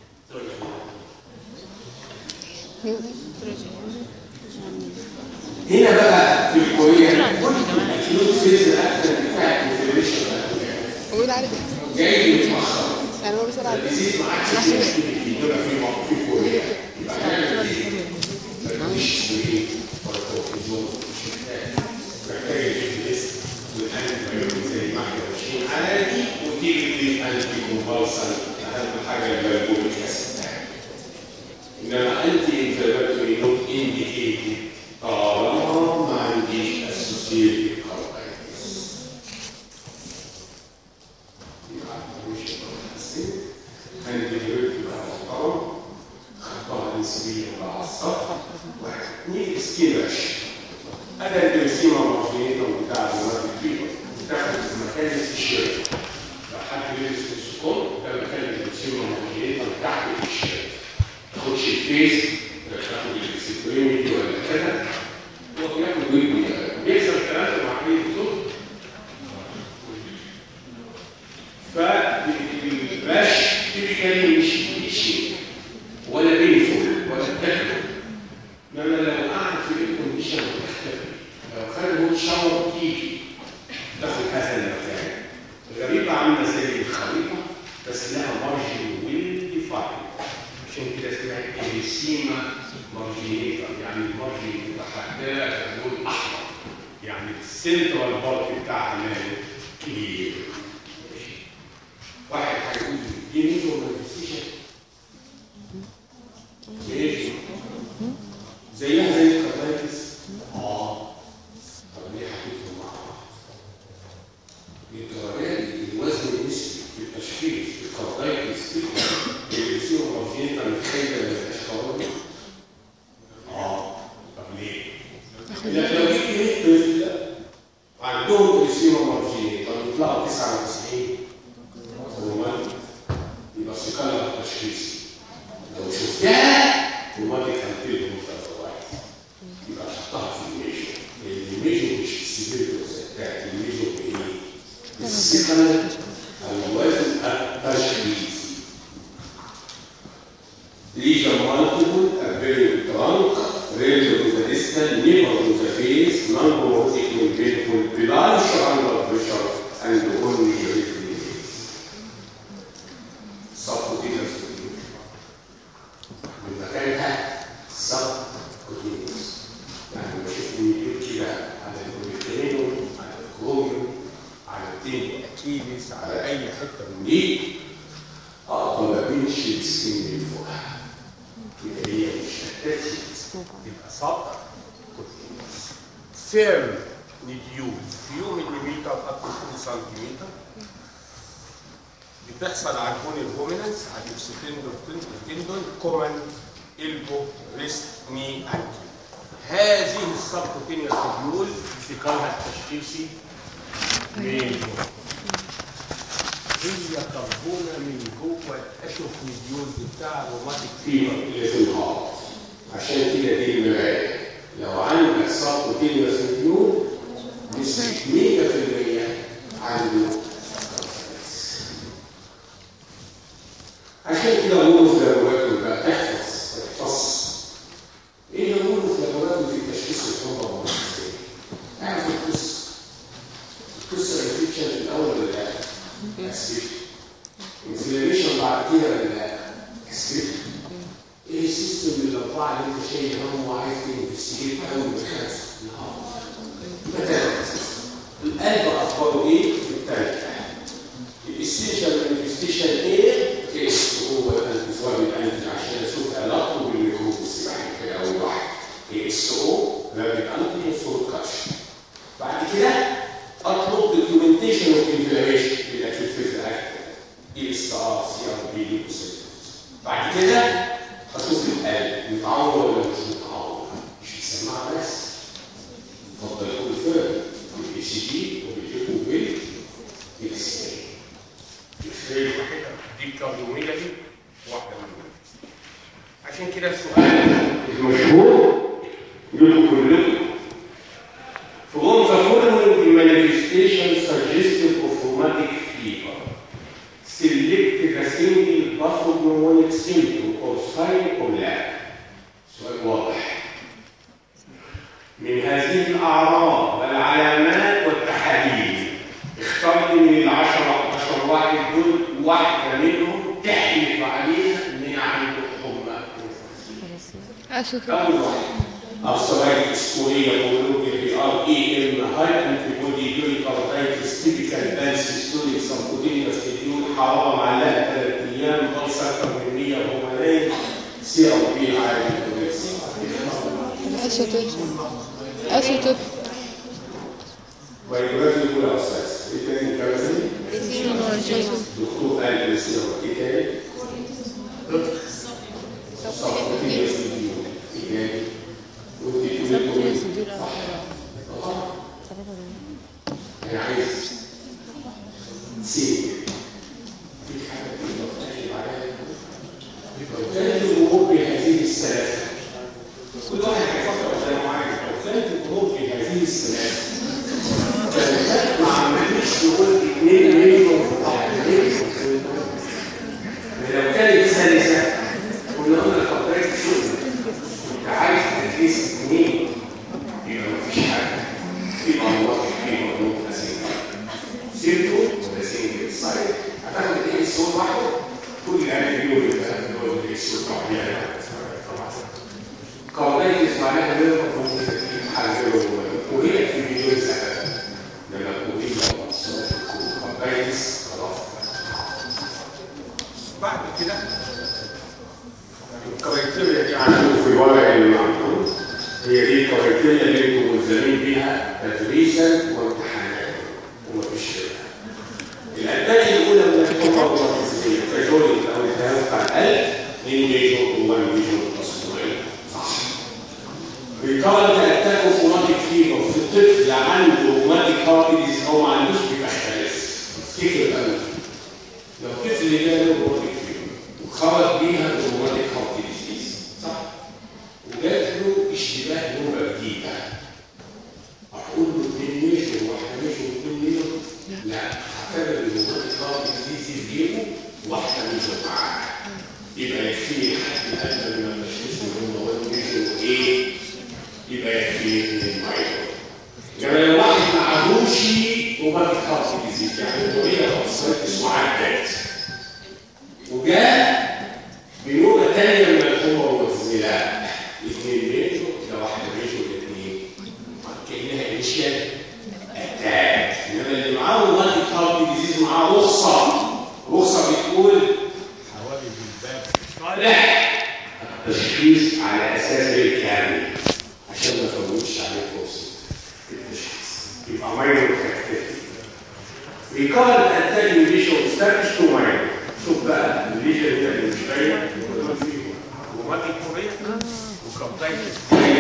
هنا بقى في الكورية كل سيز الاكثر بتاع الانفلاميشن بقول عارف جاي متاخر يعني هو بسرعة الديزيز ما عادش يبقى في في كوريا يبقى هنعمل ايه؟ مفيش ايه ولا كورتيزون مش محتاج محتاج الجي اس والانتي زي ما احنا ماشيين عادي وتيجي الانتي كومبالسن اهم حاجه البلبوليك اسيد انما انتي انفلاماتوري نوت انديكيتد طالما ما عنديش اسوسييتد كاردايتس كان الفيديوهات بتبقى محترم خطها نسبيا مع السطح واحد اثنين سكيلش انا الجلسيمة المارجينيتا بتاع المرض الكبير بتاخد في مكان الشيرت لو حد بيلبس في السكون ده مكان الجلسيمة المارجينيتا تحت الشيرت تاخدش الفيس تاخد الاكسبريميتي ولا كده هو بياخد ويجي بيكسر الكلام ده مع كلمة صوت فالراش تيبيكالي مش شيء ولا بينفول ولا تكتب انما لو قعد في الكونديشن تختفي لو خد هو شاور تيجي تاخد هذا المكان الغريبة عاملة زي الخريطة بس لها مارجن ويل ديفاين عشان كده اسمها إريسيما مارجينيتا يعني المارجين بتاعها لون أحمر يعني السنترال بارت بتاعها ماله كبير واحد هيقول لي دي ميزو مانيفستيشن ماشي زيها زي الكارلايتس اه طب ليه حكيتهم مع بعض؟ الجرارات الوزن النسبي في التشخيص الكارلايتس الريسيو مارجينيتا متخيله من الاشخاص اه طب ليه؟ لكن لو جبت 100 طفل عندهم ريسيو مارجينيتا يطلعوا 99 رومان يبقى ثقلها التشخيصي لو شفتها روماتيك هنتلهم ثلاثة واحد يبقى حطها في الميجو الميجو مش السبيل بتاعت الميجو بايه؟ الثقل الوزن التشخيصي Lesion multiple, a very trunk, radio to the distal, never to the face, non-robotic when painful, large under pressure, and only briefly. Subcutaneous diffusion. من مكانها subcutaneous. يعني بشوف ميول كده على البوليتينو، على الكروميوم، على التين اكيليس، على اي حته من دي اقدر امشي السن اللي فوقها. يبقى هي مش هتاتي يبقى سطر فيرم نديوز فيو مليمتر اب 2 سنتيمتر بتحصل على البون الهومينانس على السكندر تندون كومن البو ريست ني انكل هذه السبكوتينيوس نديول ثقلها التشخيصي ميجو هي كربونه من جوه الاشوف مديول بتاع الروماتيك فيبر اللي في الهارت عشان كده دي المرايه لو عندك سبكوتينيوس مديول نسبه 100% عنده عشان كده نقول في لابوراتوري بقى تحفظ تحفظ ايه اللي نقوله في لابوراتوري في تشخيص الحمى والمناعه اعرف القصه القصه الانفكشن في الاول ولا لا؟ اسكت انفلاميشن بعد كده ولا لا؟ اسكت ايه السيستم اللي الاربعه اللي انت شايل هم وعايز تنفستيجيت قوي بالخمسه مثلا القلب اخباره ايه؟ في الثالثه الاسينشال مانيفستيشن ايه؟ كيس هو الانتفاع بالانف عشان اشوف علاقته بالميكروبس بعد كده اول واحد اي اس او رابيد انتي فوركاش بعد كده اطلب دوكيومنتيشن اوف انفلاميشن بالاكيوت فيزر اي اس ار سي ار بي دي بعد كده اشوف القلب متعور ولا مش متعور مش بيسمعها بس اتفضل يقول فيرم بالبي سي جي وبالجيكو بيل اكس راي اكس راي واحده دي كارديوميجالي واحده منهم عشان كده السؤال المشهور لكم كلكم From the following manifestations suggestive of rheumatic fever, select the single pathognomonic symptom or sign or لا. سؤال واضح. من هذه الأعراض والعلامات والتحاليل اختار لي من العشرة 11 واحد دول واحدة منهم تحلف عليها إن هي عنده حمى. أشوف أول واحد arthritis, chorea, polluria, PR, EM, high antibody, pericarditis, typical dance, historic, subcutaneous nodule, حرارة معلقة ثلاث أيام، ضغط أكثر من 100 وهو نايم، سي أو بي عالي أشوف أشوف ويبقى يقول يا أستاذ، إيه تاني كمان؟ دكتور قال لي سيرة، إيه تاني؟ subcutaneous nodule، إيه تاني؟ ودي كلكم انا عايز سيب في حاجه كده بتاعي عليها لو كانت الامور بهذه السلاسه كل واحد هيفكر زي ما عايز لو كانت الامور بهذه السلاسه فلو ما عملتش نقول 2 مليون لو كانت سلسه كنا قلنا لحضرتك شغل انت عايز تدريس اثنين يبقى مفيش حاجه يبقى الله في مطلوب اسير سيرته ولا سيرته الصحيح هتاخد الايه الصوت واحده كل اللي عامل فيه يبقى هو الصوت واحد يعني كومبليكس معناها نقدر نحلله وهي في مليون سنه لما تقولي لو كومبليكس خلاص بعد كده الكرايتيريا دي عندكم في الورق اللي معكم هي دي الكرايتيريا اللي انتم ملزمين بيها تدريسا وامتحانا ومفيش غيرها. الأداة الأولى من الحكومة الوظيفية كجوري أو التهاب بتاع القلب من ميجور وان ميجور تصوير صح. ريكارد أتاك اوتوماتيك فيبر في الطفل عنده اوتوماتيك هارت ديزيز أو ما عندوش بيبقى احتراس. افتكر بقى لو طفل جاله اوتوماتيك فيبر وخرج بيها اوتوماتيك هارت ديزيز صح؟ وجات له اشتباه نوبة جديدة اقول له اتنين ميجور واحده ميجور واتنين ميجور لا هعتبر الاوتوماتيك هارت ديزيز في جيبه واحده ميجور معاه يبقى يكفي حد الادنى من التشخيص ان هو وان ميجور ايه يبقى يكفي من المايكرو يعني لو واحد ما عندوش اوتوماتيك هارت ديزيز يعني هي خاصيه وعدت وجاء بنوبة تانية من الحمر والزلال اثنين ميجو ده واحدة ميجو الاثنين كأنها انيشيال اتاك انما اللي معاه مالتي هارت ديزيز معاه رخصة رخصة بتقول حوالي بالباب لا تشخيص على اساس بالكامل عشان ما تفوتش عليه فرصة التشخيص يبقى ماينور كاكتيفيتي ريكارد اتاك ميليشن ستاتش تو ماينور شوف بقى الميليشن هنا اللي مش باينه روماتيك كوريا وكومبليكس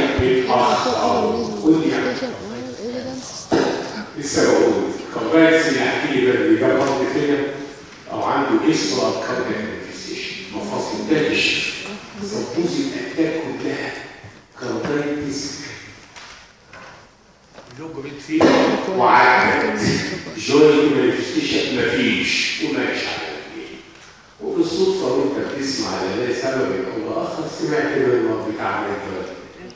لسه بقول كومبايلز اللي هحكي لي بقى اللي جاب ضغط كده او عنده اسرع كاربك انفستيشن مفاصل داش سبوز الاتاك كلها كومبايلز لوجو ريد فيه وعدت جوينت مانيفستيشن مفيش وماشي على الاثنين وبالصدفه وانت بتسمع لله سبب او لاخر سمعت منه بتاع ميتر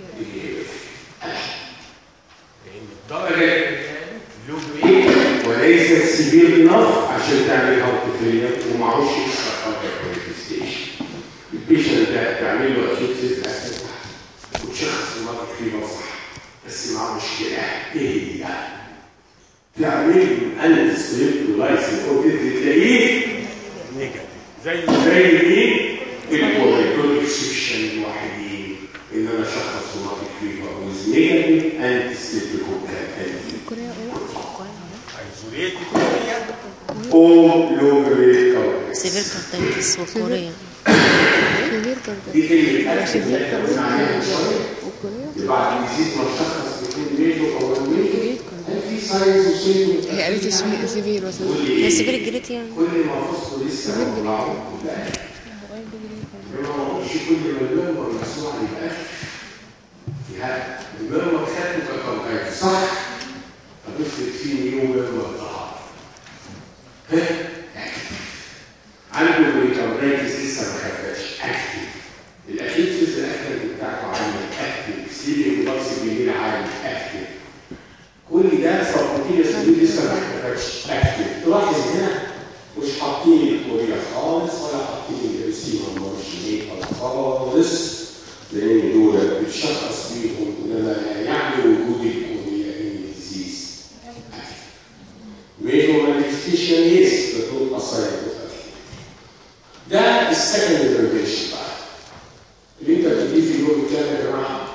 لان الدرجه لوجو ايه ايه وليس سيفير انف عشان تعمل هارت فيلير ومعهوش اكسترا مانيفستيشن البيشنت ده تعمل له اكيد سيزم وتشخص المرض فيه صح بس معاه مشكله ايه هي؟ تعمل له انستريبت لايسن او تلاقيه نيجاتيف زي زي مين؟ الكوريكول اكسبشن الوحيدين ان انا شخص سوماتيك فيفر ويز نيجاتيف انتي ستيبتوكوكال انتي كوريا ايه ايزوليتد كوريا او لوبري كوريكس سيفير كارتايتس والكوريا سيفير كارتا دي كلمه اكل سيفير اللي احنا قلنا عليها من شويه وكوريا بعد الجديد ما تشخص اثنين ميجو او الميجو هل في ساينس وسيجو هي قالت اسمي سيفير بس هي سيفير جريت يعني كل ما فصله لسه مطلعه لا ما هوش كل ما المرمر مسموع يبقى لا المرمر خدته ككونتاكت صح هتفرق فيه مليون مرمر ضعف ها عنده ريكاردايتس لسه ما خفاش اكتف الاكيد في الاكتف بتاعته عالي اكتف سيلي وباكس بالليل عالي اكتف كل ده سبورتيه سيلي لسه ما خفاش اكتف تلاحظ هنا مش حاطين الكوريا خالص ولا حاطين الريسيفر مارشينيت خالص لان دول بتشخص بيهم انما لا يعني وجود الكوريا ان ديزيز ميجو مانيفستيشن يس بتقول اصايد ده السكند بريفنشن بقى اللي انت بتديه في اليوم الكامل يا جماعه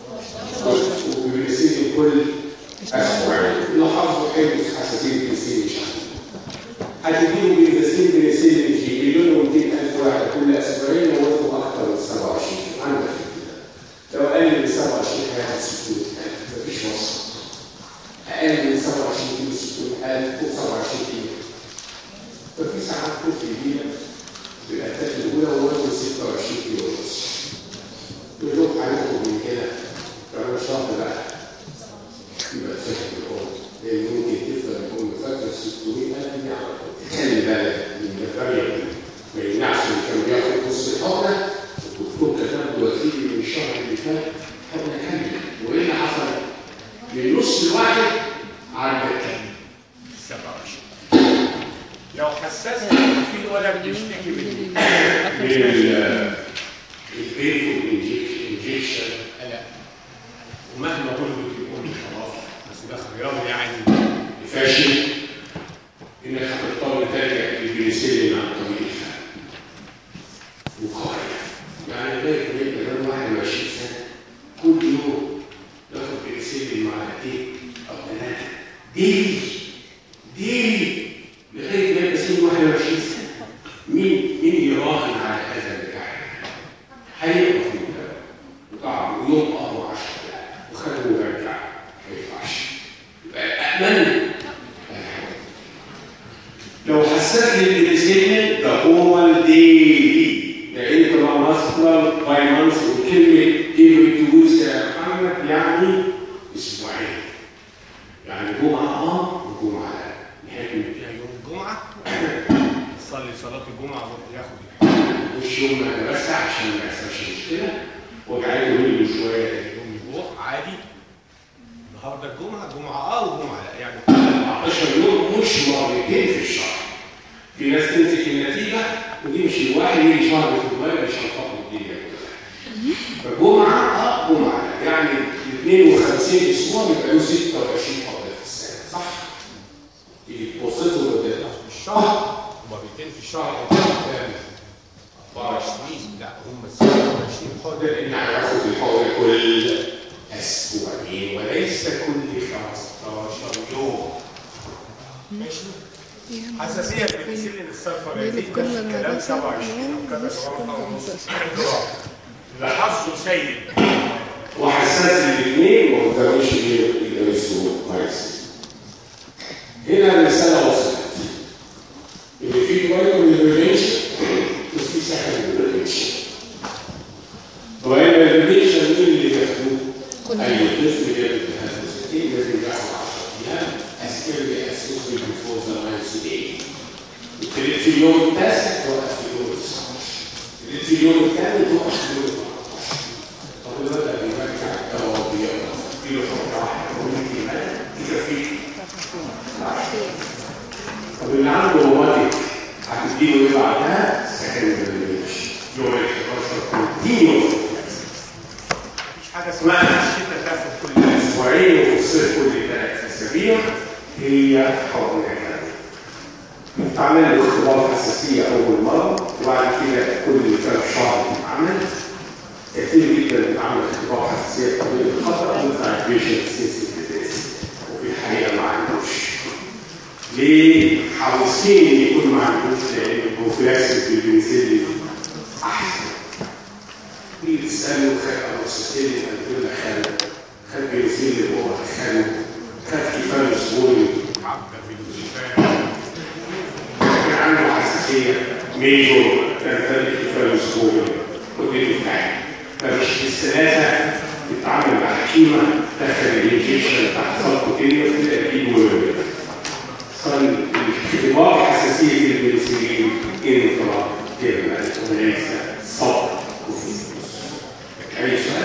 وبنسيب كل اسبوعين لاحظوا حلو حساسيه الانسولين مش عارف هتديله بنزين بنزين يجي مليون و ألف واحد كل اسبوعين ووزنه اكثر من 27 عندك لو اقل من 27 هياخد 600000 مفيش وصف اقل من 27 كيلو 600000 فوق 27 كيلو ففي ساعات طفل يجيلك بالاتاك الاولى ووزنه 26 كيلو ونص يروح هيخرج من كده كمان شهر بقى يبقى ساكت الام لان ممكن تفضل الام فاكره 600000 دي على طول خلي بالك من الفريق ما يمنعش ان كان بياخد نص الحقنه والدكتور كتب له وكيل من الشهر اللي فات حقنه كامله وايه اللي حصل؟ من نص الواحد عدى كام؟ 27 لو حسست في ولد بيشتكي من من ال- البينفول انجكشن قلق ومهما قلت الام خلاص بس ده خيار يعني فاشل انك هتضطر ترجع للبنسلين عن طريق الفم وقايه يعني لغايه ما يبقى ده 21 سنه كل يوم ياخد بنسلين معلقتين او ثلاثه ديلي ديلي لغايه ما يبقى سن 21 سنه مين مين يراهن على هذا النجاح؟ هيقف وقع ويوم قهوه 10 وخده ويرجع ما ينفعش يبقى أأمن لو حسيت للإنسان ده هو الديلي ده انت بقى ماسكولار باي مانث وكلمه ديلي بتجوز يا محمد يعني اسبوعين يعني جمعه اه وجمعه لا نحب فيها يوم الجمعه تصلي صلاه الجمعه ياخد مش يوم انا بس عشان ما يحصلش مشكله وجعان يقول لي شويه يوم يروح عادي النهارده الجمعه جمعه اه وجمعه لا يعني 14 يوم مش مرتين في الشهر في ناس تمسك النتيجه ودي مش الواحد يجي شهر في الدبي مش هنطبق الدنيا كلها فجمعه اه جمعه يعني 52 اسبوع بيبقى له 26 فضل في السنه صح؟ تيجي تبص له قدام في الشهر مرتين في الشهر او كام 24 لا هم 26 ده لان هياخد الحقن كل اسبوعين وليس كل 15 يوم ماشي حساسيه البنسلين السلفر بيقول كل كلام رمضان 27 او كذا مش كل رمضان. ده حظه سيء وحساس الاثنين وما قداموش يدرسوا كويس. هنا الرساله وصلت. ان في برايمري بريفنشن وفي سكندري بريفنشن. برايمري بريفنشن مين اللي بياخدوه؟ كل اي طفل جاب الهيباتيتين لازم ياخد 10 ايام as early as possible before the ninth day. ابتديت في اليوم التاسع توقف في اليوم ال 19. ابتديت في اليوم الثاني توقف في اليوم ال 14. طب بدأ بيرجع الدواء وبيقرا في له فترة واحدة ويجي مدى يكفيه. طب اللي عنده روماتيك هتديله ايه بعدها؟ سكندري يوم ال 11 كونتينيوس مفيش حاجه اسمها الشتاء تاخد كل اسبوعين وفي الصيف كل ثلاث اسابيع هي حضن الكلام. بتعمل له اختبار حساسيه اول مره وبعد كده كل ثلاث شهر بتتعمل كتير جدا بتعمل اختبار حساسيه طويل الفتره وبتاع بيشنت وفي الحقيقه ما عندوش. ليه؟ حريصين يكون ما عندوش لان البروفلاكسس بالبنسلين احسن. تيجي تساله خد اموكسيسيلين قال لك خد خد بنسلين هو خد خد كفايه سهولي عبده بالكفايه كان عنده حساسيه ميجور كان ثالث كفايه سهولي ودي بتاعي فمش بالثلاثه بتتعامل مع حكيمه دخل الانجكشن تحت سبكوتينيوس كده اكيد ويرد صار اختبار حساسيه البنسلين انفراد كلمه وليس صبر اي سؤال